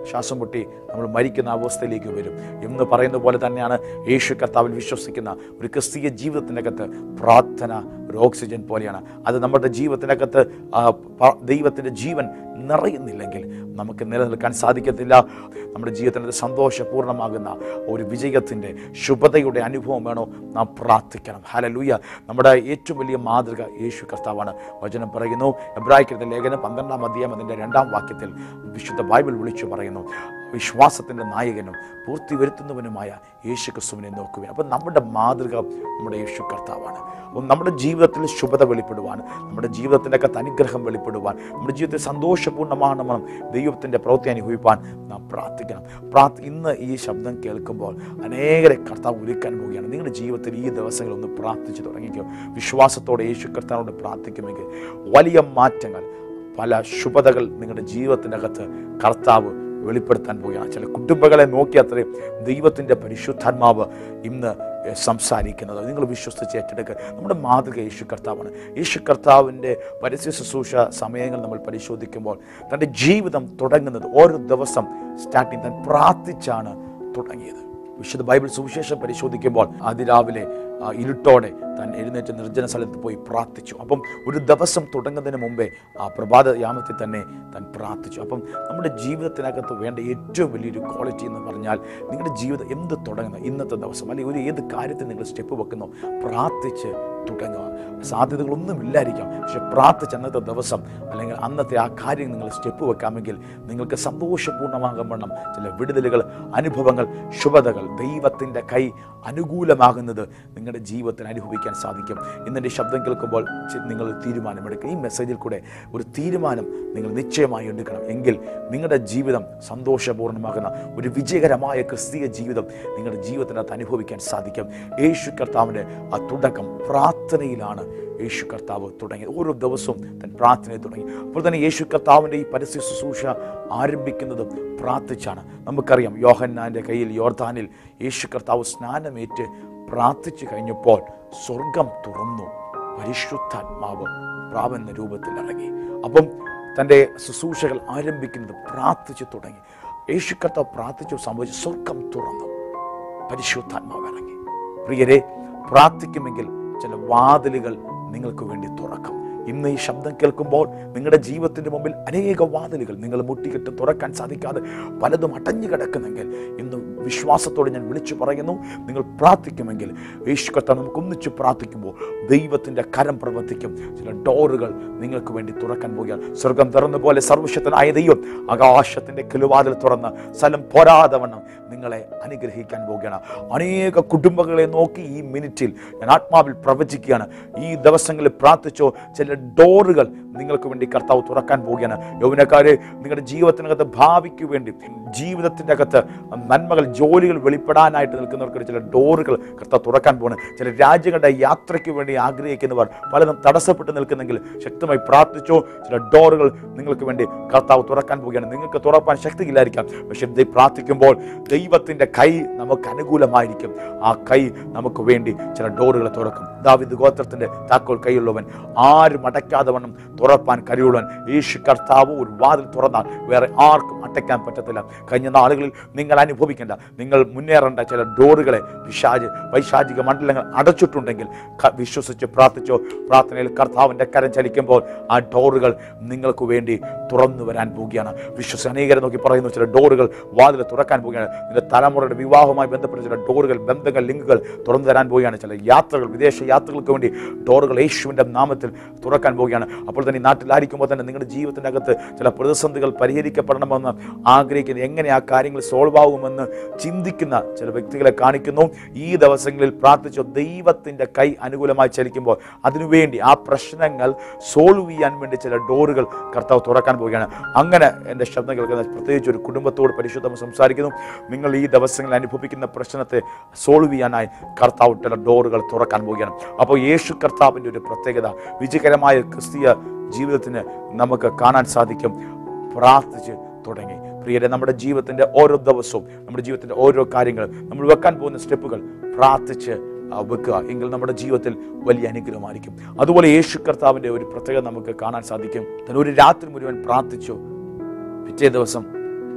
Speaker 2: ശ്വാസം മുട്ടി നമ്മൾ മരിക്കുന്ന അവസ്ഥയിലേക്ക് വരും എന്ന് പറയുന്ന പോലെ തന്നെയാണ് യേശു കർത്താവിൽ വിശ്വസിക്കുന്ന ഒരു ക്രിസ്തീയ ജീവിതത്തിനകത്ത് പ്രാർത്ഥന ഒരു ഓക്സിജൻ പോലെയാണ് അത് നമ്മുടെ ജീവിതത്തിനകത്ത് ആ, പ- ദൈവത്തിൻ്റെ ജീവൻ നിറയുന്നില്ലെങ്കിൽ നമുക്ക് നിലനിൽക്കാൻ സാധിക്കത്തില്ല നമ്മുടെ ജീവിതത്തിനകത്ത് സന്തോഷപൂർണ്ണമാകുന്ന ഒരു വിജയത്തിൻ്റെ ശുഭതയുടെ അനുഭവം വേണോ നാം പ്രാർത്ഥിക്കണം ഹലലൂയ നമ്മുടെ ഏറ്റവും വലിയ മാതൃക യേശു കർത്താവാണ് വചനം പറയുന്നു എബ്രാഹിക്കുന്ന ലേഖനം പന്ത്രണ്ടാം അധ്യായം അതിൻ്റെ രണ്ടാം വാക്യത്തിൽ വിശുദ്ധ ബൈബിൾ വിളിച്ചു പറയുന്നു വിശ്വാസത്തിൻ്റെ നായകനും പൂർത്തി വരുത്തുന്നവനുമായ യേശു ക്രിസ്തുവിനെ നോക്കുവിൻ അപ്പം നമ്മുടെ മാതൃക നമ്മുടെ യേശു കർത്താവാണ് അപ്പം നമ്മുടെ ജീവിതത്തിൽ ശുഭത വെളിപ്പെടുവാൻ നമ്മുടെ ജീവിതത്തിൻ്റെ അകത്ത് അനുഗ്രഹം വെളിപ്പെടുവാൻ നമ്മുടെ ജീവിതത്തിൽ സന്തോഷപൂർണ്ണമാണെന്നും ദൈവത്തിൻ്റെ പ്രവൃത്തി അനുഭവിപ്പാൻ നാം പ്രാർത്ഥിക്കണം പ്രാർത്ഥ ഇന്ന് ഈ ശബ്ദം കേൾക്കുമ്പോൾ അനേകരെ കർത്താവ് ഒരുക്കാൻ പോവുകയാണ് നിങ്ങളുടെ ജീവിതത്തിൽ ഈ ദിവസങ്ങൾ ഒന്ന് പ്രാർത്ഥിച്ച് തുടങ്ങിക്കോ വിശ്വാസത്തോടെ യേശു കർത്താവിനോട് പ്രാർത്ഥിക്കുമെങ്കിൽ വലിയ മാറ്റങ്ങൾ പല ശുഭതകൾ നിങ്ങളുടെ ജീവിതത്തിനകത്ത് കർത്താവ് വെളിപ്പെടുത്താൻ പോവുകയാണ് ചില കുടുംബങ്ങളെ നോക്കി അത്രയും ദൈവത്തിൻ്റെ പരിശുദ്ധാത്മാവ് ഇന്ന് എഹ്, സംസാരിക്കുന്നത് നിങ്ങൾ വിശ്വസിച്ച് ഏറ്റെടുക്കുക നമ്മുടെ മാതൃക യേശു കർത്താവാണ് യേശു കർത്താവിൻ്റെ പരസ്യ ശുശ്രൂഷ സമയങ്ങൾ നമ്മൾ പരിശോധിക്കുമ്പോൾ തൻ്റെ ജീവിതം തുടങ്ങുന്നത് ഓരോ ദിവസം സ്റ്റാർട്ടിങ് താൻ പ്രാർത്ഥിച്ചാണ് തുടങ്ങിയത് വിശുദ്ധ ബൈബിൾ സുവിശേഷം പരിശോധിക്കുമ്പോൾ അതിരാവിലെ ആ, ഇരുട്ടോടെ താൻ എഴുന്നേറ്റ് നിർജ്ജന സ്ഥലത്ത് പോയി പ്രാർത്ഥിച്ചു അപ്പം ഒരു ദിവസം തുടങ്ങുന്നതിന് മുമ്പേ ആ പ്രഭാത യാമത്തിൽ തന്നെ താൻ പ്രാർത്ഥിച്ചു അപ്പം നമ്മുടെ ജീവിതത്തിനകത്ത് വേണ്ട ഏറ്റവും വലിയൊരു ക്വാളിറ്റി എന്ന് പറഞ്ഞാൽ നിങ്ങളുടെ ജീവിതം എന്ത് തുടങ്ങുന്നു ഇന്നത്തെ ദിവസം അല്ലെങ്കിൽ ഒരു ഏത് കാര്യത്തിൽ നിങ്ങൾ സ്റ്റെപ്പ് വെക്കുന്നോ പ്രാർത്ഥിച്ച് തുടങ്ങുക സാധ്യതകളൊന്നും ഇല്ലായിരിക്കാം പക്ഷെ പ്രാർത്ഥിച്ച് അന്നത്തെ ദിവസം അല്ലെങ്കിൽ അന്നത്തെ ആ കാര്യം നിങ്ങൾ സ്റ്റെപ്പ് വെക്കാമെങ്കിൽ നിങ്ങൾക്ക് സന്തോഷപൂർണ്ണമാകാൻ വണ്ണം ചില വിടുതലുകൾ അനുഭവങ്ങൾ ശുഭതകൾ ദൈവത്തിൻ്റെ കൈ അനുകൂലമാകുന്നത് നിങ്ങളുടെ ജീവിതത്തിൽ അനുഭവിക്കാൻ സാധിക്കും ഇന്നെൻ്റെ ശബ്ദം കേൾക്കുമ്പോൾ ചി- നിങ്ങൾ തീരുമാനമെടുക്കുക ഈ മെസ്സേജിൽ കൂടെ ഒരു തീരുമാനം നിങ്ങൾ നിശ്ചയമായി എടുക്കണം എങ്കിൽ നിങ്ങളുടെ ജീവിതം സന്തോഷപൂർണ്ണമാകുന്ന ഒരു വിജയകരമായ ക്രിസ്തീയ ജീവിതം നിങ്ങളുടെ ജീവിതത്തിനകത്ത് അനുഭവിക്കാൻ സാധിക്കും യേശു കർത്താവിൻ്റെ ആ തുടക്കം പ്രാർത്ഥനയിലാണ് യേശു കർത്താവ് തുടങ്ങിയത് ഓരോ ദിവസവും തൻ പ്രാർത്ഥനയിൽ തുടങ്ങി അപ്പോൾ തന്നെ യേശു കർത്താവിൻ്റെ ഈ പരസ്യ ശുശ്രൂഷ ആരംഭിക്കുന്നതും പ്രാർത്ഥിച്ചാണ് നമുക്കറിയാം യോഹന്നാൻ്റെ കയ്യിൽ യോർദാനിൽ യേശു കർത്താവ് സ്നാനമേറ്റ് പ്രാർത്ഥിച്ചു കഴിഞ്ഞപ്പോൾ സ്വർഗം തുറന്നു പരിശുദ്ധാത്മാവ് പ്രാവെന്ന രൂപത്തിൽ ഇറങ്ങി അപ്പം തൻ്റെ ശുശ്രൂഷകൾ ആരംഭിക്കുന്നത് പ്രാർത്ഥിച്ചു തുടങ്ങി യേശു കർത്താവ് പ്രാർത്ഥിച്ചു സംഭവിച്ചു സ്വർഗം തുറന്നു പരിശുദ്ധാത്മാവ് ഇറങ്ങി പ്രിയരെ പ്രാർത്ഥിക്കുമെങ്കിൽ ചില വാതിലുകൾ നിങ്ങൾക്ക് വേണ്ടി തുറക്കും ഇന്ന് ഈ ശബ്ദം കേൾക്കുമ്പോൾ നിങ്ങളുടെ ജീവിതത്തിൻ്റെ മുമ്പിൽ അനേക വാതിലുകൾ നിങ്ങൾ മുട്ടിക്കിട്ട് തുറക്കാൻ സാധിക്കാതെ പലതും അടഞ്ഞു കിടക്കുന്നെങ്കിൽ ഇന്ന് വിശ്വാസത്തോടെ ഞാൻ വിളിച്ചു പറയുന്നു നിങ്ങൾ പ്രാർത്ഥിക്കുമെങ്കിൽ യേശു കർത്താവ് നമുക്ക് ഒന്നിച്ച് പ്രാർത്ഥിക്കുമ്പോൾ ദൈവത്തിൻ്റെ കരം പ്രവർത്തിക്കും ചില ഡോറുകൾ നിങ്ങൾക്ക് വേണ്ടി തുറക്കാൻ പോകുകയാണ് സ്വർഗം തുറന്ന പോലെ സർവശക്തനായ ദൈവം ആകാശത്തിൻ്റെ കിലുവാതിൽ തുറന്ന് സ്ഥലം പോരാതെ വണ്ണം നിങ്ങളെ അനുഗ്രഹിക്കാൻ പോവുകയാണ് അനേക കുടുംബങ്ങളെ നോക്കി ഈ മിനിറ്റിൽ ഞാൻ ആത്മാവിൽ പ്രവചിക്കുകയാണ് ഈ ദിവസങ്ങളിൽ പ്രാർത്ഥിച്ചോ ചില ഡോറുകൾ നിങ്ങൾക്ക് വേണ്ടി കർത്താവ് തുറക്കാൻ പോവുകയാണ് യൗവനക്കാരെ നിങ്ങളുടെ ജീവിതത്തിനകത്ത് ഭാവിക്ക് വേണ്ടി ജീവിതത്തിൻ്റെ അകത്ത് നന്മകൾ ജോലികൾ വെളിപ്പെടാനായിട്ട് നിൽക്കുന്നവർക്ക് ചില ഡോറുകൾ കർത്താവ് തുറക്കാൻ പോകുന്നത് ചില രാജ്യങ്ങളുടെ യാത്രയ്ക്ക് വേണ്ടി ആഗ്രഹിക്കുന്നവർ പലതും തടസ്സപ്പെട്ട് നിൽക്കുന്നെങ്കിൽ ശക്തമായി പ്രാർത്ഥിച്ചോ ചില ഡോറുകൾ നിങ്ങൾക്ക് വേണ്ടി കർത്താവ് തുറക്കാൻ പോവുകയാണ് നിങ്ങൾക്ക് തുറപ്പാൻ ശക്തിയില്ലായിരിക്കാം പക്ഷെ ദൈ- പ്രാർത്ഥിക്കുമ്പോൾ ദൈവത്തിൻ്റെ കൈ നമുക്ക് അനുകൂലമായിരിക്കും ആ കൈ നമുക്ക് വേണ്ടി ചില ഡോറുകൾ തുറക്കും ദാവിദ് ഗോത്രത്തിൻ്റെ താക്കോൽ കൈയുള്ളവൻ ആരും അടയ്ക്കാതെ വണ്ണം തുറപ്പാൻ കഴിയുള്ളവൻ യേശു കർത്താവ് ഒരു വാതിൽ തുറന്നാൽ വേറെ ആർക്കും അടയ്ക്കാൻ പറ്റത്തില്ല കഴിഞ്ഞ നാളുകളിൽ നിങ്ങൾ അനുഭവിക്കേണ്ട നിങ്ങൾ മുന്നേറേണ്ട ചില ഡോറുകളെ പിശാജ് വൈശാചിക മണ്ഡലങ്ങൾ അടച്ചിട്ടുണ്ടെങ്കിൽ ക- വിശ്വസിച്ച് പ്രാർത്ഥിച്ചോ പ്രാർത്ഥനയിൽ കർത്താവിൻ്റെ കരം ചലിക്കുമ്പോൾ ആ ഡോറുകൾ നിങ്ങൾക്ക് വേണ്ടി തുറന്നു വരാൻ പോവുകയാണ് വിശ്വസ അനേകരെ നോക്കി പറയുന്നു ചില ഡോറുകൾ വാതിൽ തുറക്കാൻ പോവുകയാണ് നിന്റെ തലമുറയുടെ വിവാഹവുമായി ബന്ധപ്പെട്ട ചില ഡോറുകൾ ബന്ധങ്ങൾ ലിങ്കുകൾ തുറന്നു തരാൻ പോവുകയാണ് ചില യാത്രകൾ വിദേശ യാത്രകൾക്ക് വേണ്ടി ഡോറുകൾ യേശുവിൻ്റെ നാമത്തിൽ തുറക്കാൻ പോവുകയാണ് അപ്പോൾ തന്നെ ഈ നാട്ടിലായിരിക്കുമ്പോൾ തന്നെ നിങ്ങളുടെ ജീവിതത്തിൻ്റെ അകത്ത് ചില പ്രതിസന്ധികൾ പരിഹരിക്കപ്പെടണമെന്ന് ആഗ്രഹിക്കുന്ന എങ്ങനെ ആ കാര്യങ്ങൾ സോൾവ് ആകുമെന്ന് ചിന്തിക്കുന്ന ചില വ്യക്തികളെ കാണിക്കുന്നു ഈ ദിവസങ്ങളിൽ പ്രാർത്ഥിച്ചു ദൈവത്തിൻ്റെ കൈ അനുകൂലമായി ചലിക്കുമ്പോൾ അതിനുവേണ്ടി ആ പ്രശ്നങ്ങൾ സോൾവ് ചെയ്യാൻ വേണ്ടി ചില ഡോറുകൾ കർത്താവ് തുറക്കാൻ പോവുകയാണ് അങ്ങനെ എൻ്റെ ശബ്ദം കേൾക്കുന്ന പ്രത്യേകിച്ച് ഒരു കുടുംബത്തോട് പരിശുദ്ധം സംസാരിക്കുന്നു നിങ്ങൾ ഈ ദിവസങ്ങളിൽ അനുഭവിക്കുന്ന പ്രശ്നത്തെ സോൾവ് ചെയ്യാനായി കർത്താവ് ചില ഡോറുകൾ തുറക്കാൻ പോവുകയാണ് അപ്പോൾ യേശു കർത്താവിൻ്റെ ഒരു പ്രത്യേകത വിജയകരമായ ക്രിസ്തീയ ജീവിതത്തിന് നമുക്ക് കാണാൻ സാധിക്കും പ്രാർത്ഥിച്ച് തുടങ്ങി പ്രിയരെ നമ്മുടെ ജീവിതത്തിൻ്റെ ഓരോ ദിവസവും നമ്മുടെ ജീവിതത്തിൻ്റെ ഓരോ കാര്യങ്ങളും നമ്മൾ വെക്കാൻ പോകുന്ന സ്റ്റെപ്പുകൾ പ്രാർത്ഥിച്ച് ആ, വെക്കുക എങ്കിൽ നമ്മുടെ ജീവിതത്തിൽ വലിയ അനുഗ്രഹമായിരിക്കും അതുപോലെ യേശു കർത്താവിൻ്റെ ഒരു പ്രത്യേകത നമുക്ക് കാണാൻ സാധിക്കും താൻ ഒരു രാത്രി മുഴുവൻ പ്രാർത്ഥിച്ചു പിറ്റേ ദിവസം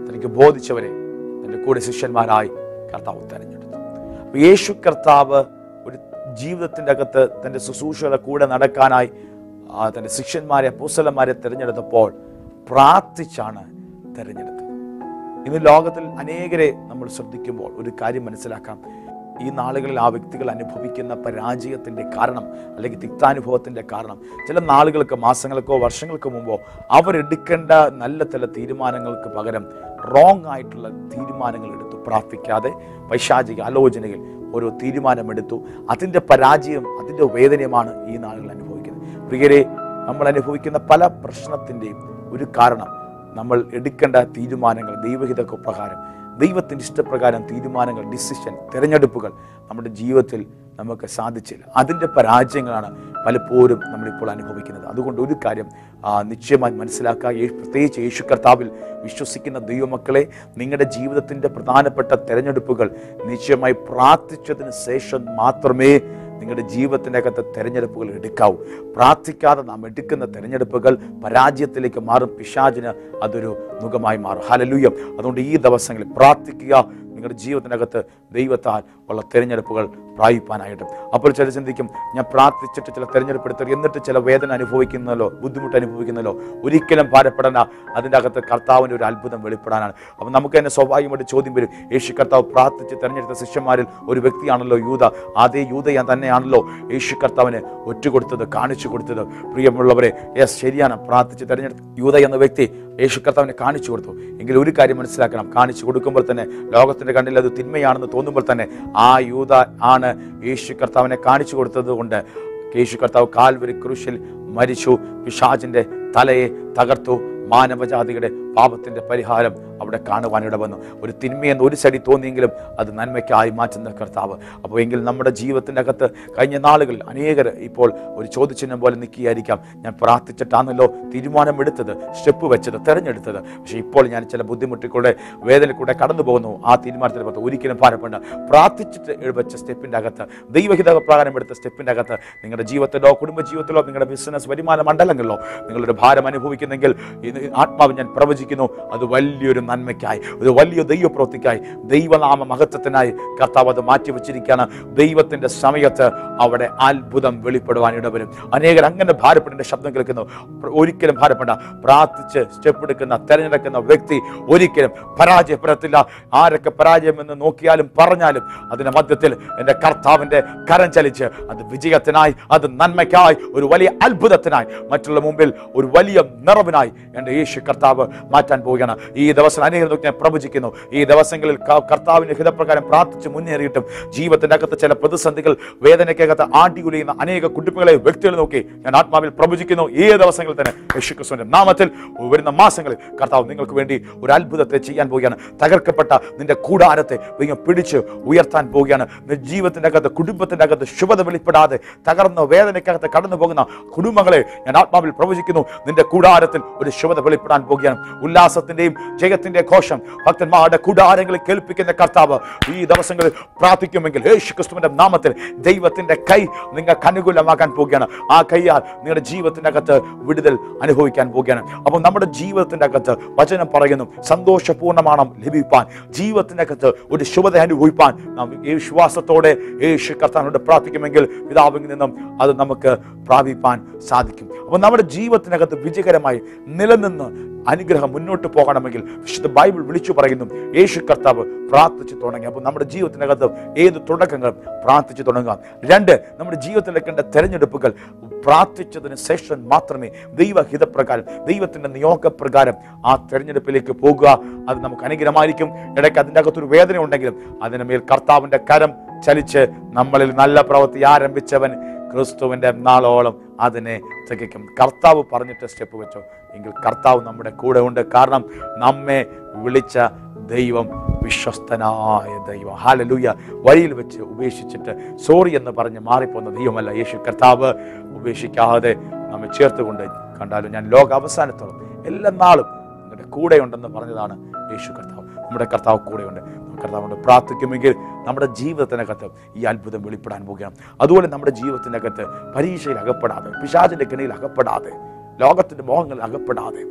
Speaker 2: തനിക്ക് ബോധിച്ചവരെ തൻ്റെ കൂടെ ശിഷ്യന്മാരായി കർത്താവ് തെരഞ്ഞെടുത്തു അപ്പോൾ യേശു കർത്താവ് ഒരു ജീവിതത്തിൻ്റെ അകത്ത് തൻ്റെ ശുശ്രൂഷയുടെ കൂടെ നടക്കാനായി ആ, തൻ്റെ ശിഷ്യന്മാരെ പൂസലന്മാരെ തിരഞ്ഞെടുത്തപ്പോൾ പ്രാർത്ഥിച്ചാണ് തിരഞ്ഞെടുത്തത് ഇന്ന് ലോകത്തിൽ അനേകരെ നമ്മൾ ശ്രദ്ധിക്കുമ്പോൾ ഒരു കാര്യം മനസ്സിലാക്കാം ഈ നാളുകളിൽ ആ വ്യക്തികൾ അനുഭവിക്കുന്ന പരാജയത്തിൻ്റെ കാരണം അല്ലെങ്കിൽ തിക്താനുഭവത്തിൻ്റെ കാരണം ചില നാളുകൾക്ക് മാസങ്ങൾക്കോ വർഷങ്ങൾക്ക് മുമ്പോ അവരെടുക്കേണ്ട നല്ല ചില തീരുമാനങ്ങൾക്ക് പകരം റോങ് ആയിട്ടുള്ള തീരുമാനങ്ങൾ എടുത്തു പ്രാർത്ഥിക്കാതെ പൈശാചിക ആലോചനയിൽ ഓരോ തീരുമാനമെടുത്തു അതിൻ്റെ പരാജയം അതിൻ്റെ വേദനയുമാണ് ഈ നാളുകൾ അനുഭവിക്കുന്നത് പ്രിയരെ നമ്മൾ അനുഭവിക്കുന്ന പല പ്രശ്നത്തിൻ്റെയും ഒരു കാരണം നമ്മൾ എടുക്കേണ്ട തീരുമാനങ്ങൾ ദൈവഹിതക്ക് പ്രകാരം ദൈവത്തിൻ്റെ ഇഷ്ടപ്രകാരം തീരുമാനങ്ങൾ ഡിസിഷൻ തിരഞ്ഞെടുപ്പുകൾ നമ്മുടെ ജീവിതത്തിൽ നമുക്ക് സാധിച്ചില്ല അതിൻ്റെ പരാജയങ്ങളാണ് പലപ്പോഴും നമ്മളിപ്പോൾ അനുഭവിക്കുന്നത് അതുകൊണ്ട് ഒരു കാര്യം ആ, നിശ്ചയമായി മനസ്സിലാക്കുക യേ- പ്രത്യേകിച്ച് യേശു കർത്താവിൽ വിശ്വസിക്കുന്ന ദൈവമക്കളെ നിങ്ങളുടെ ജീവിതത്തിൻ്റെ പ്രധാനപ്പെട്ട തിരഞ്ഞെടുപ്പുകൾ നിശ്ചയമായി പ്രാർത്ഥിച്ചതിന് ശേഷം മാത്രമേ നിങ്ങളുടെ ജീവിതത്തിൻ്റെ അകത്ത് തിരഞ്ഞെടുപ്പുകൾ എടുക്കാവൂ പ്രാർത്ഥിക്കാതെ നാം എടുക്കുന്ന തിരഞ്ഞെടുപ്പുകൾ പരാജയത്തിലേക്ക് മാറും പിശാചിന് അതൊരു മുഖമായി മാറും ഹലലൂയം അതുകൊണ്ട് ഈ ദിവസങ്ങളിൽ പ്രാർത്ഥിക്കുക നിങ്ങളുടെ ജീവിതത്തിനകത്ത് ദൈവത്താൽ ഉള്ള തിരഞ്ഞെടുപ്പുകൾ പ്രാപിപ്പാനായിട്ടും അപ്പോൾ ചില ചിന്തിക്കും ഞാൻ പ്രാർത്ഥിച്ചിട്ട് ചില തിരഞ്ഞെടുപ്പ് എടുത്തത് എന്നിട്ട് ചില വേദന അനുഭവിക്കുന്നല്ലോ ബുദ്ധിമുട്ട് അനുഭവിക്കുന്നല്ലോ ഒരിക്കലും ഭാരപ്പെടേണ്ട അതിൻ്റെ അകത്ത് കർത്താവിൻ്റെ ഒരു അത്ഭുതം വെളിപ്പെടാനാണ് അപ്പം നമുക്ക് തന്നെ സ്വാഭാവികമായിട്ട് ചോദ്യം വരും യേശു കർത്താവ് പ്രാർത്ഥിച്ച് തിരഞ്ഞെടുത്ത ശിഷ്യന്മാരിൽ ഒരു വ്യക്തിയാണല്ലോ യൂത അതേ യൂത ഞാൻ തന്നെയാണല്ലോ യേശു കർത്താവിന് ഒറ്റുകൊടുത്തത് കാണിച്ചു കൊടുത്തത് പ്രിയമുള്ളവരെ യെസ് ശരിയാണ് പ്രാർത്ഥിച്ച് തിരഞ്ഞെടുത്ത യൂത എന്ന വ്യക്തി യേശു കർത്താവിനെ കാണിച്ചു കൊടുത്തു എങ്കിൽ ഒരു കാര്യം മനസ്സിലാക്കണം കാണിച്ചു കൊടുക്കുമ്പോൾ തന്നെ ലോകത്തിന്റെ കണ്ണിൽ അത് തിന്മയാണെന്ന് തോന്നുമ്പോൾ തന്നെ ആ യൂത ആണ് യേശു കർത്താവിനെ കാണിച്ചു കൊടുത്തത് കൊണ്ട് യേശു കർത്താവ് കാൽവരി ക്രൂശിൽ മരിച്ചു പിശാചിന്റെ തലയെ തകർത്തു മാനവജാതിയുടെ പാപത്തിന്റെ പരിഹാരം അവിടെ കാണുവാനിട വന്നു ഒരു തിന്മയെന്ന് ഒരു സൈഡിൽ തോന്നിയെങ്കിലും അത് നന്മയ്ക്കായി മാറ്റുന്ന കർത്താവ് അപ്പോൾ എങ്കിൽ നമ്മുടെ ജീവിതത്തിൻ്റെ അകത്ത് കഴിഞ്ഞ നാളുകളിൽ അനേകർ ഇപ്പോൾ ഒരു ചോദ്യചിഹ്നം പോലെ നിൽക്കുകയായിരിക്കാം ഞാൻ പ്രാർത്ഥിച്ചിട്ടാണല്ലോ തീരുമാനമെടുത്തത് സ്റ്റെപ്പ് വെച്ചത് തിരഞ്ഞെടുത്തത് പക്ഷേ ഇപ്പോൾ ഞാൻ ചില ബുദ്ധിമുട്ടിക്കൂടെ വേദനയിൽ കൂടെ കടന്നു പോകുന്നു ആ തീരുമാനത്തിന് പത്ത് ഒരിക്കലും ഭാരപ്പെടേണ്ട പ്രാർത്ഥിച്ചിട്ട് വെച്ച സ്റ്റെപ്പിൻ്റെ അകത്ത് ദൈവഹിത പ്രകാരം എടുത്ത സ്റ്റെപ്പിൻ്റെ അകത്ത് നിങ്ങളുടെ ജീവിതത്തിലോ കുടുംബ ജീവിതത്തിലോ നിങ്ങളുടെ ബിസിനസ് വരുമാന മണ്ഡലങ്ങളിലോ നിങ്ങളൊരു ഭാരം അനുഭവിക്കുന്നെങ്കിൽ ഇത് ആത്മാവ് ഞാൻ പ്രവചിക്കുന്നു അത് വലിയൊരു നന്മയ്ക്കായി ഒരു വലിയ ദൈവപ്രവൃത്തിക്കായി ദൈവനാമ മഹത്വത്തിനായി കർത്താവ് അത് മാറ്റി വെച്ചിരിക്കുകയാണ് ദൈവത്തിന്റെ സമയത്ത് അവിടെ അത്ഭുതം വെളിപ്പെടുവാൻ ഇടവരും അനേകർ അങ്ങനെ ഭാരപ്പെടേണ്ട ശബ്ദം കേൾക്കുന്നു ഒരിക്കലും ഭാരപ്പെടേണ്ട പ്രാർത്ഥിച്ച് സ്റ്റെപ്പ് എടുക്കുന്ന തെരഞ്ഞെടുക്കുന്ന വ്യക്തി ഒരിക്കലും പരാജയപ്പെടത്തില്ല ആരൊക്കെ പരാജയമെന്ന് നോക്കിയാലും പറഞ്ഞാലും അതിന്റെ മധ്യത്തിൽ എൻ്റെ കർത്താവിന്റെ കരം ചലിച്ച് അത് വിജയത്തിനായി അത് നന്മയ്ക്കായി ഒരു വലിയ അത്ഭുതത്തിനായി മറ്റുള്ള മുമ്പിൽ ഒരു വലിയ നിറവിനായി എൻ്റെ യേശു കർത്താവ് മാറ്റാൻ പോവുകയാണ് ഈ ദിവസം അനേകം നോക്കി ഞാൻ പ്രവചിക്കുന്നു ഈ ദിവസങ്ങളിൽ ക- കർത്താവിന്റെ ഹിതപ്രകാരം പ്രാർത്ഥിച്ച് മുന്നേറിയിട്ടും ജീവിതത്തിന്റെ അകത്ത് ചില പ്രതിസന്ധികൾ വേദനയ്ക്കകത്ത് ആട്ടിയുലയുന്ന അനേക കുടുംബങ്ങളെ വ്യക്തികളെ നോക്കി ഞാൻ ആത്മാവിൽ പ്രവചിക്കുന്നു ഈ ദിവസങ്ങളിൽ തന്നെ യേശുക്രിസ്തുവിന്റെ നാമത്തിൽ വരുന്ന മാസങ്ങളിൽ കർത്താവ് നിങ്ങൾക്ക് വേണ്ടി ഒരു അത്ഭുതത്തെ ചെയ്യാൻ പോവുകയാണ് തകർക്കപ്പെട്ട നിന്റെ കൂടാരത്തെ ദൈവം പിടിച്ച് ഉയർത്താൻ പോവുകയാണ് നിന്റെ ജീവിതത്തിന്റെ അകത്ത് കുടുംബത്തിന്റെ അകത്ത് ശുഭത വെളിപ്പെടാതെ തകർന്ന വേദനയ്ക്കകത്ത് കടന്നു പോകുന്ന കുടുംബങ്ങളെ ഞാൻ ആത്മാവിൽ പ്രവചിക്കുന്നു നിന്റെ കൂടാരത്തിൽ ഒരു ശുഭത വെളിപ്പെടാൻ പോവുകയാണ് ഉല്ലാസത്തിന്റെയും ജയത്തിന്റെ ഘോഷം ഭക്തന്മാരുടെ കൂടാരങ്ങളിൽ കേൾപ്പിക്കുന്ന കർത്താവ് ഈ ദിവസങ്ങളിൽ പ്രാർത്ഥിക്കുമെങ്കിൽ യേശു ക്രിസ്തുവിന്റെ നാമത്തിൽ ദൈവത്തിന്റെ കൈ നിങ്ങൾക്ക് അനുകൂലമാക്കാൻ പോവുകയാണ് ആ കൈയാൽ നിങ്ങളുടെ ജീവിതത്തിന്റെ അകത്ത് വിടുതൽ അനുഭവിക്കാൻ പോവുകയാണ് അപ്പോൾ നമ്മുടെ ജീവിതത്തിന്റെ അകത്ത് വചനം പറയുന്നു സന്തോഷപൂർണ്ണമാണ് ലഭിപ്പാൻ ജീവിതത്തിന്റെ അകത്ത് ഒരു ശുഭത അനുഭവിപ്പാൻ നാം ഈ വിശ്വാസത്തോടെ യേശു കർത്താവിനോട് പ്രാർത്ഥിക്കുമെങ്കിൽ പിതാവിൽ നിന്നും അത് നമുക്ക് പ്രാപിപ്പാൻ സാധിക്കും അപ്പോൾ നമ്മുടെ ജീവിതത്തിനകത്ത് വിജയകരമായി നിലനിന്ന് അനുഗ്രഹം മുന്നോട്ട് പോകണമെങ്കിൽ വിശുദ്ധ ബൈബിൾ വിളിച്ചു പറയുന്നു യേശു കർത്താവ് പ്രാർത്ഥിച്ചു തുടങ്ങി അപ്പോൾ നമ്മുടെ ജീവിതത്തിനകത്ത് ഏത് തുടക്കങ്ങളും പ്രാർത്ഥിച്ചു തുടങ്ങുക രണ്ട് നമ്മുടെ ജീവിതത്തിലേക്കേണ്ട തെരഞ്ഞെടുപ്പുകൾ പ്രാർത്ഥിച്ചതിന് ശേഷം മാത്രമേ ദൈവഹിതപ്രകാരം ദൈവത്തിന്റെ നിയോഗപ്രകാരം ആ തെരഞ്ഞെടുപ്പിലേക്ക് പോകുക അത് നമുക്ക് അനുഗ്രഹമായിരിക്കും ഇടയ്ക്ക് അതിൻ്റെ അകത്തൊരു വേദന ഉണ്ടെങ്കിലും അതിന് മേൽ കർത്താവിന്റെ കരം ചലിച്ച് നമ്മളിൽ നല്ല പ്രവൃത്തി ആരംഭിച്ചവൻ ക്രിസ്തുവിന്റെ നാളോളം അതിനെ തികയ്ക്കും കർത്താവ് പറഞ്ഞിട്ട് സ്റ്റെപ്പ് വെച്ചോ എങ്കിൽ കർത്താവ് നമ്മുടെ കൂടെ ഉണ്ട് കാരണം നമ്മെ വിളിച്ച ദൈവം വിശ്വസ്തനായ ദൈവം ഹാലലൂയ വഴിയിൽ വെച്ച് ഉപേക്ഷിച്ചിട്ട് സോറി എന്ന് പറഞ്ഞ് മാറിപ്പോന്ന ദൈവമല്ല യേശു കർത്താവ് ഉപേക്ഷിക്കാതെ നമ്മെ ചേർത്തുകൊണ്ട് കണ്ടാലും ഞാൻ ലോക അവസാനത്തോളം എല്ലാ നാളും നിങ്ങളുടെ കൂടെയുണ്ടെന്ന് പറഞ്ഞതാണ് യേശു കർത്താവ് നമ്മുടെ കർത്താവ് കൂടെയുണ്ട് നമ്മുടെ കർത്താവിനോട് പ്രാർത്ഥിക്കുമെങ്കിൽ നമ്മുടെ ജീവിതത്തിനകത്ത് ഈ അത്ഭുതം വെളിപ്പെടാൻ പോവുകയാണ് അതുപോലെ നമ്മുടെ ജീവിതത്തിനകത്ത് പരീക്ഷയിൽ അകപ്പെടാതെ പിശാചിന്റെ കെണിയിൽ അകപ്പെടാതെ ലോകത്തിന്റെ മോഹങ്ങളിൽ അകപ്പെടാതെ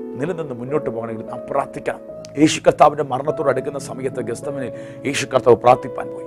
Speaker 2: നിലനിന്ന് മുന്നോട്ട് പോകണമെങ്കിൽ നാം പ്രാർത്ഥിക്കണം യേശു കർത്താവിൻ്റെ മരണത്തോട് അടുക്കുന്ന സമയത്ത് ഗസ്തമനിൽ യേശു കർത്താവ് പ്രാർത്ഥിപ്പാൻ പോയി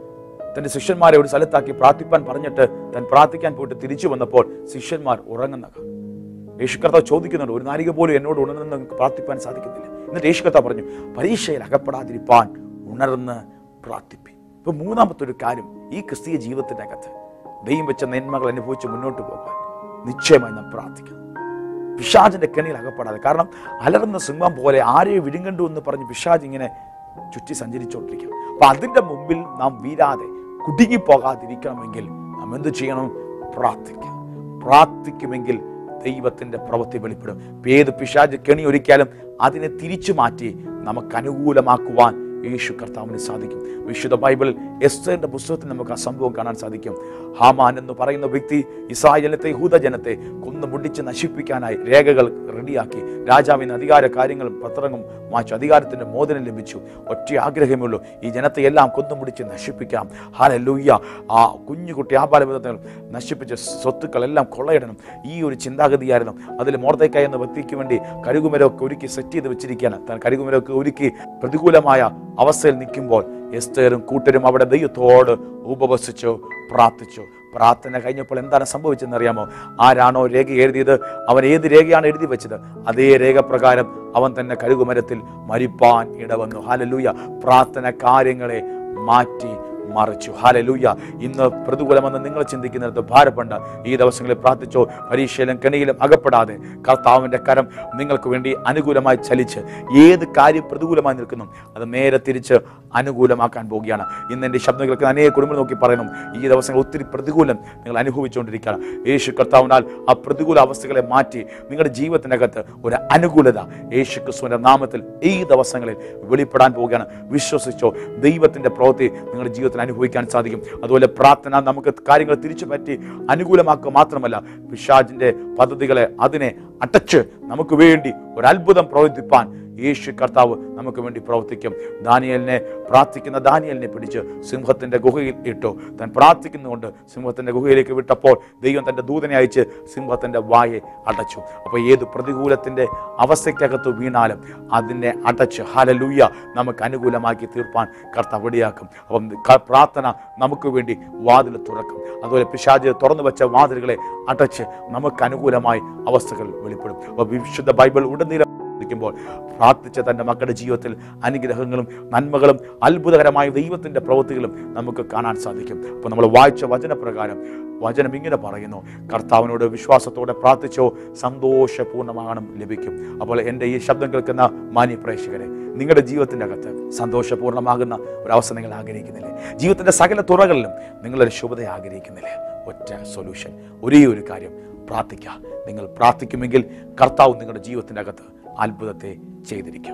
Speaker 2: തൻ്റെ ശിഷ്യന്മാരെ ഒരു സ്ഥലത്താക്കി പ്രാർത്ഥിപ്പാൻ പറഞ്ഞിട്ട് താൻ പ്രാർത്ഥിക്കാൻ പോയിട്ട് തിരിച്ചു വന്നപ്പോൾ ശിഷ്യന്മാർ ഉറങ്ങുന്ന യേശു കർത്താവ് ചോദിക്കുന്നുണ്ട് ഒരു നാരിക പോലും എന്നോട് ഉണർന്ന് നിങ്ങൾക്ക് പ്രാർത്ഥിപ്പാൻ സാധിക്കുന്നില്ല എന്നിട്ട് യേശു കർത്താവ് പറഞ്ഞു പരീക്ഷയിൽ അകപ്പെടാതിരിപ്പാൻ ഉണർന്ന് പ്രാർത്ഥിപ്പി ഇപ്പൊ മൂന്നാമത്തെ ഒരു കാര്യം ഈ ക്രിസ്തീയ ജീവിതത്തിൻ്റെ അകത്ത് ദൈവം വെച്ച നന്മകൾ അനുഭവിച്ച് മുന്നോട്ട് പോകാൻ നിശ്ചയമായി നാം പ്രാർത്ഥിക്കണം പിശാജിന്റെ കെണിയിൽ അകപ്പെടാതെ കാരണം അലർന്ന സിംഹം പോലെ ആരെയോ വിഴുങ്ങണ്ടു എന്ന് പറഞ്ഞ് പിശാജ് ഇങ്ങനെ ചുറ്റി സഞ്ചരിച്ചുകൊണ്ടിരിക്കും അപ്പൊ അതിന്റെ മുമ്പിൽ നാം വീരാതെ കുടുങ്ങിപ്പോകാതിരിക്കണമെങ്കിൽ നാം എന്ത് ചെയ്യണം പ്രാർത്ഥിക്കുക പ്രാർത്ഥിക്കുമെങ്കിൽ ദൈവത്തിന്റെ പ്രവൃത്തി വെളിപ്പെടും ഇപ്പൊ ഏത് പിശാജ് കെണി ഒരുക്കിയാലും അതിനെ തിരിച്ചു മാറ്റി നമുക്ക് അനുകൂലമാക്കുവാൻ യേശു കർത്താവിന് സാധിക്കും വിശുദ്ധ ബൈബിൾ എസ്തറിന്റെ പുസ്തകത്തിൽ നമുക്ക് ആ സംഭവം കാണാൻ സാധിക്കും ഹാമാൻ എന്ന് പറയുന്ന വ്യക്തി ഇസ്രായേൽ ജനത്തെ യഹൂദ ജനത്തെ കൊന്നു മുടിച്ച് നശിപ്പിക്കാനായി രേഖകൾ റെഡിയാക്കി രാജാവിന് അധികാര കാര്യങ്ങളും പത്രങ്ങളും മാച്ചു അധികാരത്തിന്റെ മോചനം ലഭിച്ചു ഒറ്റ ആഗ്രഹമേ ഉള്ളൂ ഈ ജനത്തെ എല്ലാം കൊന്നു മുടിച്ച് നശിപ്പിക്കാം ഹാലൂയ്യ ആ കുഞ്ഞുകുട്ടി ആപാലവിധങ്ങൾ നശിപ്പിച്ച സ്വത്തുക്കളെല്ലാം കൊള്ളയിടണം ഈ ഒരു ചിന്താഗതിയായിരുന്നു അതിൽ മോർത്തേക്കായ എന്ന വ്യക്തിക്ക് വേണ്ടി കരുകുമരമൊക്കെ ഒരുക്കി സെറ്റ് ചെയ്ത് വെച്ചിരിക്കുകയാണ് താൻ കരുകുമരമൊക്കെ ഒരുക്കി പ്രതികൂലമായ അവസ്ഥയിൽ നിൽക്കുമ്പോൾ എസ്തേറും കൂട്ടരും അവിടെ ദൈവത്തോട് ഉപവസിച്ചു പ്രാർത്ഥിച്ചു പ്രാർത്ഥന കഴിഞ്ഞപ്പോൾ എന്താണ് സംഭവിച്ചതെന്ന് അറിയാമോ ആരാണോ രേഖ എഴുതിയത് അവൻ ഏത് രേഖയാണ് എഴുതി വെച്ചത് അതേ രേഖ പ്രകാരം അവൻ തന്നെ കരുകുമരത്തിൽ മരിപ്പാൻ ഇടവന്നു ഹാലലൂയ പ്രാർത്ഥന കാര്യങ്ങളെ മാറ്റി മറിച്ചു ഹാലലൂയ ഇന്ന് പ്രതികൂലമെന്ന് നിങ്ങൾ ചിന്തിക്കുന്നിടത്ത് ഭാരപ്പെടേണ്ട ഈ ദിവസങ്ങളിൽ പ്രാർത്ഥിച്ചോ പരീക്ഷയിലും കെണിയിലും അകപ്പെടാതെ കർത്താവിൻ്റെ കരം നിങ്ങൾക്ക് വേണ്ടി അനുകൂലമായി ചലിച്ച് ഏത് കാര്യം പ്രതികൂലമായി നിൽക്കുന്നു അത് നേരെ തിരിച്ച് അനുകൂലമാക്കാൻ പോവുകയാണ് ഇന്ന് എൻ്റെ ശബ്ദം കേൾക്കുന്ന അനേക കുടുംബം നോക്കി പറയുന്നു ഈ ദിവസങ്ങൾ ഒത്തിരി പ്രതികൂലം നിങ്ങൾ അനുഭവിച്ചുകൊണ്ടിരിക്കുകയാണ് യേശു കർത്താവിനാൽ ആ പ്രതികൂല അവസ്ഥകളെ മാറ്റി നിങ്ങളുടെ ജീവിതത്തിനകത്ത് ഒരു അനുകൂലത യേശു ക്രിസ്തുവിൻ്റെ നാമത്തിൽ ഈ ദിവസങ്ങളിൽ വെളിപ്പെടാൻ പോവുകയാണ് വിശ്വസിച്ചോ ദൈവത്തിൻ്റെ പ്രവൃത്തി നിങ്ങളുടെ ജീവിതത്തിൽ അനുഭവിക്കാൻ സാധിക്കും അതുപോലെ പ്രാർത്ഥന നമുക്ക് കാര്യങ്ങൾ തിരിച്ചു പറ്റി അനുകൂലമാക്കുക മാത്രമല്ല പിശാജിൻ്റെ പദ്ധതികളെ അതിനെ അടച്ച് നമുക്ക് വേണ്ടി ഒരു അത്ഭുതം പ്രവർത്തിപ്പാൻ യേശു കർത്താവ് നമുക്ക് വേണ്ടി പ്രവർത്തിക്കും ദാനിയലിനെ പ്രാർത്ഥിക്കുന്ന ദാനിയലിനെ പിടിച്ച് സിംഹത്തിന്റെ ഗുഹയിൽ ഇട്ടു താൻ പ്രാർത്ഥിക്കുന്നുകൊണ്ട് സിംഹത്തിന്റെ ഗുഹയിലേക്ക് വിട്ടപ്പോൾ ദൈവം തന്റെ ദൂതനെ അയച്ച് സിംഹത്തിന്റെ വായെ അടച്ചു അപ്പോൾ ഏത് പ്രതികൂലത്തിന്റെ അവസ്ഥയ്ക്കകത്ത് വീണാലും അതിനെ അടച്ച് ഹലലൂയ നമുക്ക് അനുകൂലമാക്കി തീർപ്പാൻ കർത്താവ് ഇടയാക്കും അപ്പം ക- പ്രാർത്ഥന നമുക്ക് വേണ്ടി വാതിൽ തുറക്കും അതുപോലെ പിശാജ് തുറന്നു വെച്ച വാതിലുകളെ അടച്ച് നമുക്ക് അനുകൂലമായി അവസ്ഥകൾ വെളിപ്പെടും അപ്പോൾ വിശുദ്ധ ബൈബിൾ ഉടനീളം ിക്കുമ്പോൾ പ്രാർത്ഥിച്ച തൻ്റെ മക്കളുടെ ജീവിതത്തിൽ അനുഗ്രഹങ്ങളും നന്മകളും അത്ഭുതകരമായ ദൈവത്തിൻ്റെ പ്രവൃത്തികളും നമുക്ക് കാണാൻ സാധിക്കും അപ്പോൾ നമ്മൾ വായിച്ച വചനപ്രകാരം വചനം ഇങ്ങനെ പറയുന്നു കർത്താവിനോട് വിശ്വാസത്തോടെ പ്രാർത്ഥിച്ചോ സന്തോഷപൂർണ്ണമാകണം ലഭിക്കും അപ്പോൾ എൻ്റെ ഈ ശബ്ദം കേൾക്കുന്ന മാന്യ പ്രേക്ഷകരെ നിങ്ങളുടെ ജീവിതത്തിൻ്റെ അകത്ത് സന്തോഷപൂർണ്ണമാകുന്ന ഒരവസ്ഥ നിങ്ങൾ ആഗ്രഹിക്കുന്നില്ലേ ജീവിതത്തിൻ്റെ സകല തുറകളിലും നിങ്ങളൊരു ശുഭത ആഗ്രഹിക്കുന്നില്ലേ ഒറ്റ സൊല്യൂഷൻ ഒരേ ഒരു കാര്യം പ്രാർത്ഥിക്കുക നിങ്ങൾ പ്രാർത്ഥിക്കുമെങ്കിൽ കർത്താവ് നിങ്ങളുടെ ജീവിതത്തിൻ്റെ അകത്ത് അത്ഭുതത്തെ ചെയ്തിരിക്കും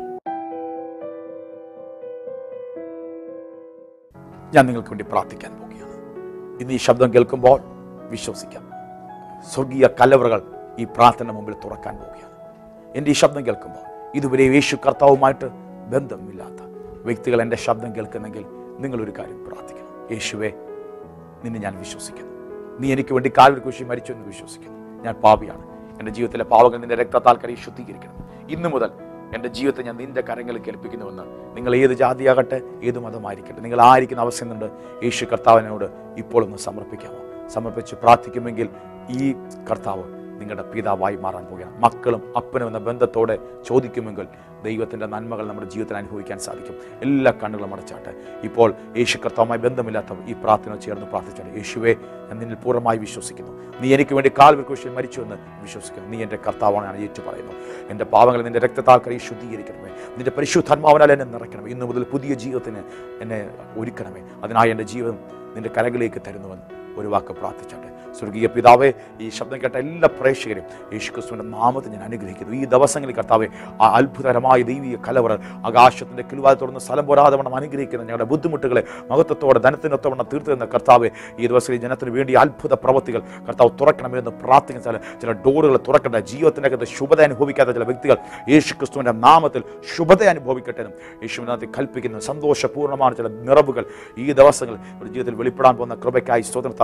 Speaker 2: ഞാൻ നിങ്ങൾക്ക് വേണ്ടി പ്രാർത്ഥിക്കാൻ പോവുകയാണ് ഇന്ന് ഈ ശബ്ദം കേൾക്കുമ്പോൾ വിശ്വസിക്കാം സ്വർഗീയ കലവറകൾ ഈ പ്രാർത്ഥന മുമ്പിൽ തുറക്കാൻ പോവുകയാണ് എൻ്റെ ഈ ശബ്ദം കേൾക്കുമ്പോൾ ഇതുവരെ യേശു കർത്താവുമായിട്ട് ബന്ധമില്ലാത്ത വ്യക്തികൾ എൻ്റെ ശബ്ദം കേൾക്കുന്നെങ്കിൽ നിങ്ങളൊരു കാര്യം പ്രാർത്ഥിക്കണം യേശുവെ നിന്നെ ഞാൻ വിശ്വസിക്കുന്നു നീ എനിക്ക് വേണ്ടി കാൽവരി കുശി മരിച്ചു എന്ന് വിശ്വസിക്കുന്നു ഞാൻ പാപിയാണ് എൻ്റെ ജീവിതത്തിലെ പാവങ്ങൾ നിന്റെ രക്തത്താൽ കരി ശുദ്ധീകരിക്കണം ഇന്നു മുതൽ എൻ്റെ ജീവിതത്തെ ഞാൻ നിന്റെ കരങ്ങളിൽ കേൾപ്പിക്കുന്നുവെന്ന് നിങ്ങൾ ഏത് ജാതിയാകട്ടെ ഏത് മതമായിരിക്കട്ടെ നിങ്ങൾ ആയിരിക്കുന്ന അവസ്ഥ നിന്നുണ്ട് യേശു കർത്താവിനോട് ഇപ്പോൾ ഒന്ന് സമർപ്പിക്കാമോ സമർപ്പിച്ച് പ്രാർത്ഥിക്കുമെങ്കിൽ ഈ കർത്താവ് നിങ്ങളുടെ പിതാവായി മാറാൻ പോവുകയാണ് മക്കളും അപ്പനും എന്ന ബന്ധത്തോടെ ചോദിക്കുമെങ്കിൽ ദൈവത്തിൻ്റെ നന്മകൾ നമ്മുടെ ജീവിതത്തിൽ അനുഭവിക്കാൻ സാധിക്കും എല്ലാ കണ്ണുകളും അടച്ചാട്ടെ ഇപ്പോൾ യേശു കർത്താവുമായി ബന്ധമില്ലാത്തവർ ഈ പ്രാർത്ഥന ചേർന്ന് പ്രാർത്ഥിച്ചാണ് യേശുവെ ഞാൻ നിന്നിൽ പൂർണ്ണമായി വിശ്വസിക്കുന്നു നീ എനിക്ക് വേണ്ടി കാൽവിക്കുശിൽ മരിച്ചു എന്ന് വിശ്വസിക്കുന്നു നീ എൻ്റെ കർത്താവാണ് ഞാൻ ഏറ്റു പറയുന്നു എൻ്റെ പാവങ്ങൾ നിന്റെ രക്തത്താൽ കരി ശുദ്ധീകരിക്കണമേ നിന്റെ പരിശുദ്ധാത്മാവിനാൽ എന്നെ നിറയ്ക്കണമേ ഇന്നു മുതൽ പുതിയ ജീവിതത്തിന് എന്നെ ഒരുക്കണമേ അതിനായി എൻ്റെ ജീവിതം നിന്റെ കരകളിലേക്ക് തരുന്നുവെന്ന് ഒരു വാക്ക് പ്രാർത്ഥിച്ചാട്ടെ സ്വർഗീയ പിതാവേ ഈ ശബ്ദം കേട്ട എല്ലാ പ്രേക്ഷകരും യേശു ക്രിസ്തുവിൻ്റെ നാമത്തെ ഞാൻ അനുഗ്രഹിക്കുന്നു ഈ ദിവസങ്ങളിൽ കർത്താവെ ആ അത്ഭുതകരമായ ദൈവിക കലവറ ആകാശത്തിൻ്റെ കിലുവായി തുറന്ന് സ്ഥലം പോരാതെ വണ്ണം അനുഗ്രഹിക്കുന്ന ഞങ്ങളുടെ ബുദ്ധിമുട്ടുകളെ മഹത്വത്തോടെ ധനത്തിനൊത്തവണ്ണം തീർത്തു തന്ന കർത്താവെ ഈ ദിവസങ്ങളിൽ ജനത്തിന് വേണ്ടി അത്ഭുത പ്രവൃത്തികൾ കർത്താവ് തുറക്കണമെന്ന് പ്രാർത്ഥിക്കുന്ന ചില ചില ഡോറുകൾ തുറക്കട്ടെ ജീവിതത്തിനകത്ത് ശുഭത അനുഭവിക്കാത്ത ചില വ്യക്തികൾ യേശു ക്രിസ്തുവിൻ്റെ നാമത്തിൽ ശുഭത അനുഭവിക്കട്ടെ എന്നും യേശുവിനകത്ത് കൽപ്പിക്കുന്നു സന്തോഷപൂർണ്ണமான ചില നിറവുകൾ ഈ ദിവസങ്ങൾ ഒരു ജീവിതത്തിൽ വെളിപ്പെടാൻ പോകുന്ന കൃപയ്ക്കായി സ്വതന്ത്ര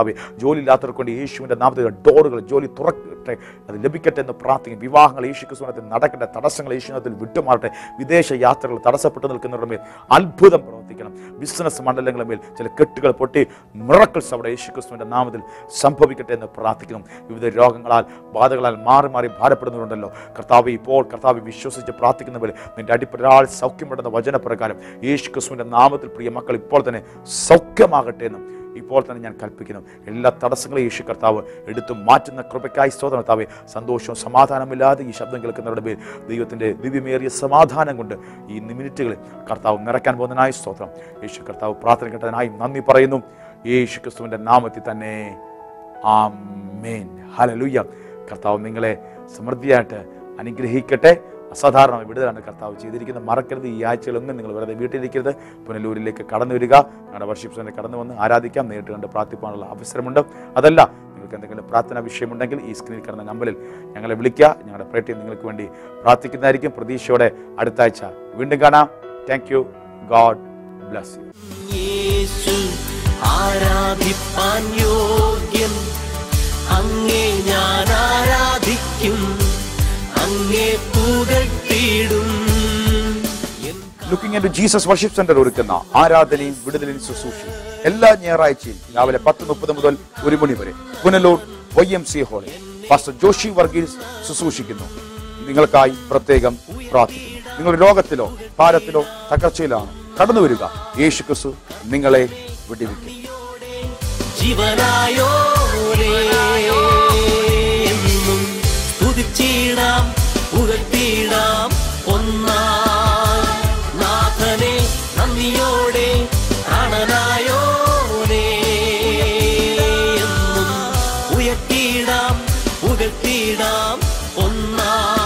Speaker 2: കർത്താവ് ജോലി ഇല്ലാത്തവർക്ക് വേണ്ടി യേശുവിൻ്റെ നാമത്തിൽ ഡോറുകൾ ജോലി തുറക്കട്ടെ അത് ലഭിക്കട്ടെ എന്ന് പ്രാർത്ഥിക്കും വിവാഹങ്ങൾ യേശു ക്രിസ്തുവിനത്തിൽ നടക്കട്ടെ തടസ്സങ്ങൾ യേശുവിനത്തിൽ വിട്ടുമാറട്ടെ വിദേശ യാത്രകൾ തടസ്സപ്പെട്ടു നിൽക്കുന്നവരുടെ മേൽ അത്ഭുതം പ്രവർത്തിക്കണം ബിസിനസ് മണ്ഡലങ്ങളുടെ മേൽ ചില കെട്ടുകൾ പൊട്ടി മിറക്കിൾസ് അവിടെ യേശു ക്രിസ്തുവിൻ്റെ നാമത്തിൽ സംഭവിക്കട്ടെ എന്ന് പ്രാർത്ഥിക്കുന്നു വിവിധ രോഗങ്ങളാൽ ബാധകളാൽ മാറി മാറി ഭാരപ്പെടുന്നവരുണ്ടല്ലോ കർത്താവ് ഇപ്പോൾ കർത്താവ് വിശ്വസിച്ച് പ്രാർത്ഥിക്കുന്നവർ നിന്റെ അടിപ്പൊരാൾ സൗഖ്യപ്പെടുന്ന വചനപ്രകാരം യേശു ക്രിസ്തുവിൻ്റെ നാമത്തിൽ പ്രിയ മക്കൾ ഇപ്പോൾ തന്നെ സൗഖ്യമാകട്ടെ എന്നും ഇപ്പോൾ തന്നെ ഞാൻ കൽപ്പിക്കുന്നു എല്ലാ തടസ്സങ്ങളെയും യേശു കർത്താവ് എടുത്തു മാറ്റുന്ന കൃപയ്ക്കായി സ്തോത്രം കർത്താവെ സന്തോഷവും സമാധാനമില്ലാതെ ഈ ശബ്ദം കേൾക്കുന്നവരുടെ പേര് ദൈവത്തിൻ്റെ ദിവ്യമേറിയ സമാധാനം കൊണ്ട് ഈ മിനിറ്റുകളിൽ കർത്താവ് നിറയ്ക്കാൻ പോകുന്നതിനായി സ്തോത്രം യേശു കർത്താവ് പ്രാർത്ഥന കേട്ടതിനായി നന്ദി പറയുന്നു യേശു ക്രിസ്തുവിൻ്റെ നാമത്തിൽ തന്നെ ആമേൻ ഹലലുയ്യ കർത്താവ് നിങ്ങളെ സമൃദ്ധിയായിട്ട് അനുഗ്രഹിക്കട്ടെ അസാധാരണമായ വിടുതലാണ് കർത്താവ് ചെയ്തിരിക്കുന്നത് മറക്കരുത് ഈ ആഴ്ചകളൊന്നും നിങ്ങൾ വെറുതെ വീട്ടിലിരിക്കരുത് പുനലൂരിലേക്ക് കടന്നു വരിക ഞങ്ങളുടെ വർഷിപ്പ് സെൻ്ററിൽ കടന്നു വന്ന് ആരാധിക്കാം നേരിട്ട് കണ്ട് പ്രാർത്ഥിക്കാനുള്ള അവസരമുണ്ട് അതല്ല നിങ്ങൾക്ക് എന്തെങ്കിലും പ്രാർത്ഥന വിഷയമുണ്ടെങ്കിൽ ഈ സ്ക്രീനിൽ കിടന്ന നമ്പറിൽ ഞങ്ങളെ വിളിക്കുക ഞങ്ങളുടെ പ്രേറ്റി നിങ്ങൾക്ക് വേണ്ടി പ്രാർത്ഥിക്കുന്നതായിരിക്കും പ്രതീക്ഷയോടെ അടുത്ത ആഴ്ച വീണ്ടും കാണാം thank you God bless you
Speaker 1: യേശു ആരാധിപ്പാൻ യോഗ്യൻ അങ്ങേ ഞാൻ ആരാധിക്കും അങ്ങേ പുകഴ്ത്തിയിടും എൻ
Speaker 2: looking at Jesus worship centre ഒരുക്കുന്ന ആരാധനയും വിടുതലും ശുശ്രൂഷയും എല്ലാ ഞായറാഴ്ചയും രാവിലെ പത്ത് മുപ്പത് മുതൽ ഒരു മണി വരെ പുനലൂർ വൈ എം സി ഹാളിൽ പാസ്റ്റർ ജോഷി വർഗീസ് ശുശ്രൂഷിക്കുന്നു നിങ്ങൾക്കായി പ്രത്യേകം പ്രാർത്ഥിക്കുന്നു നിങ്ങൾ രോഗത്തിലോ ഭാരത്തിലോ തകർച്ചയിലാണ് കടന്നു വരിക യേശു ക്രിസ്തു നിങ്ങളെ വിടിവിക്കും
Speaker 1: ജീവനായോരേ എന്നും സ്തുതിച്ചിടാം പുകഴ്ത്തിടാം ഒന്നായി നാഥനെ നന്ദിയോടെ പ്രാണനായോരേ എന്നും ഉയർത്തിടാം പുകഴ്ത്തിടാം ഒന്നായി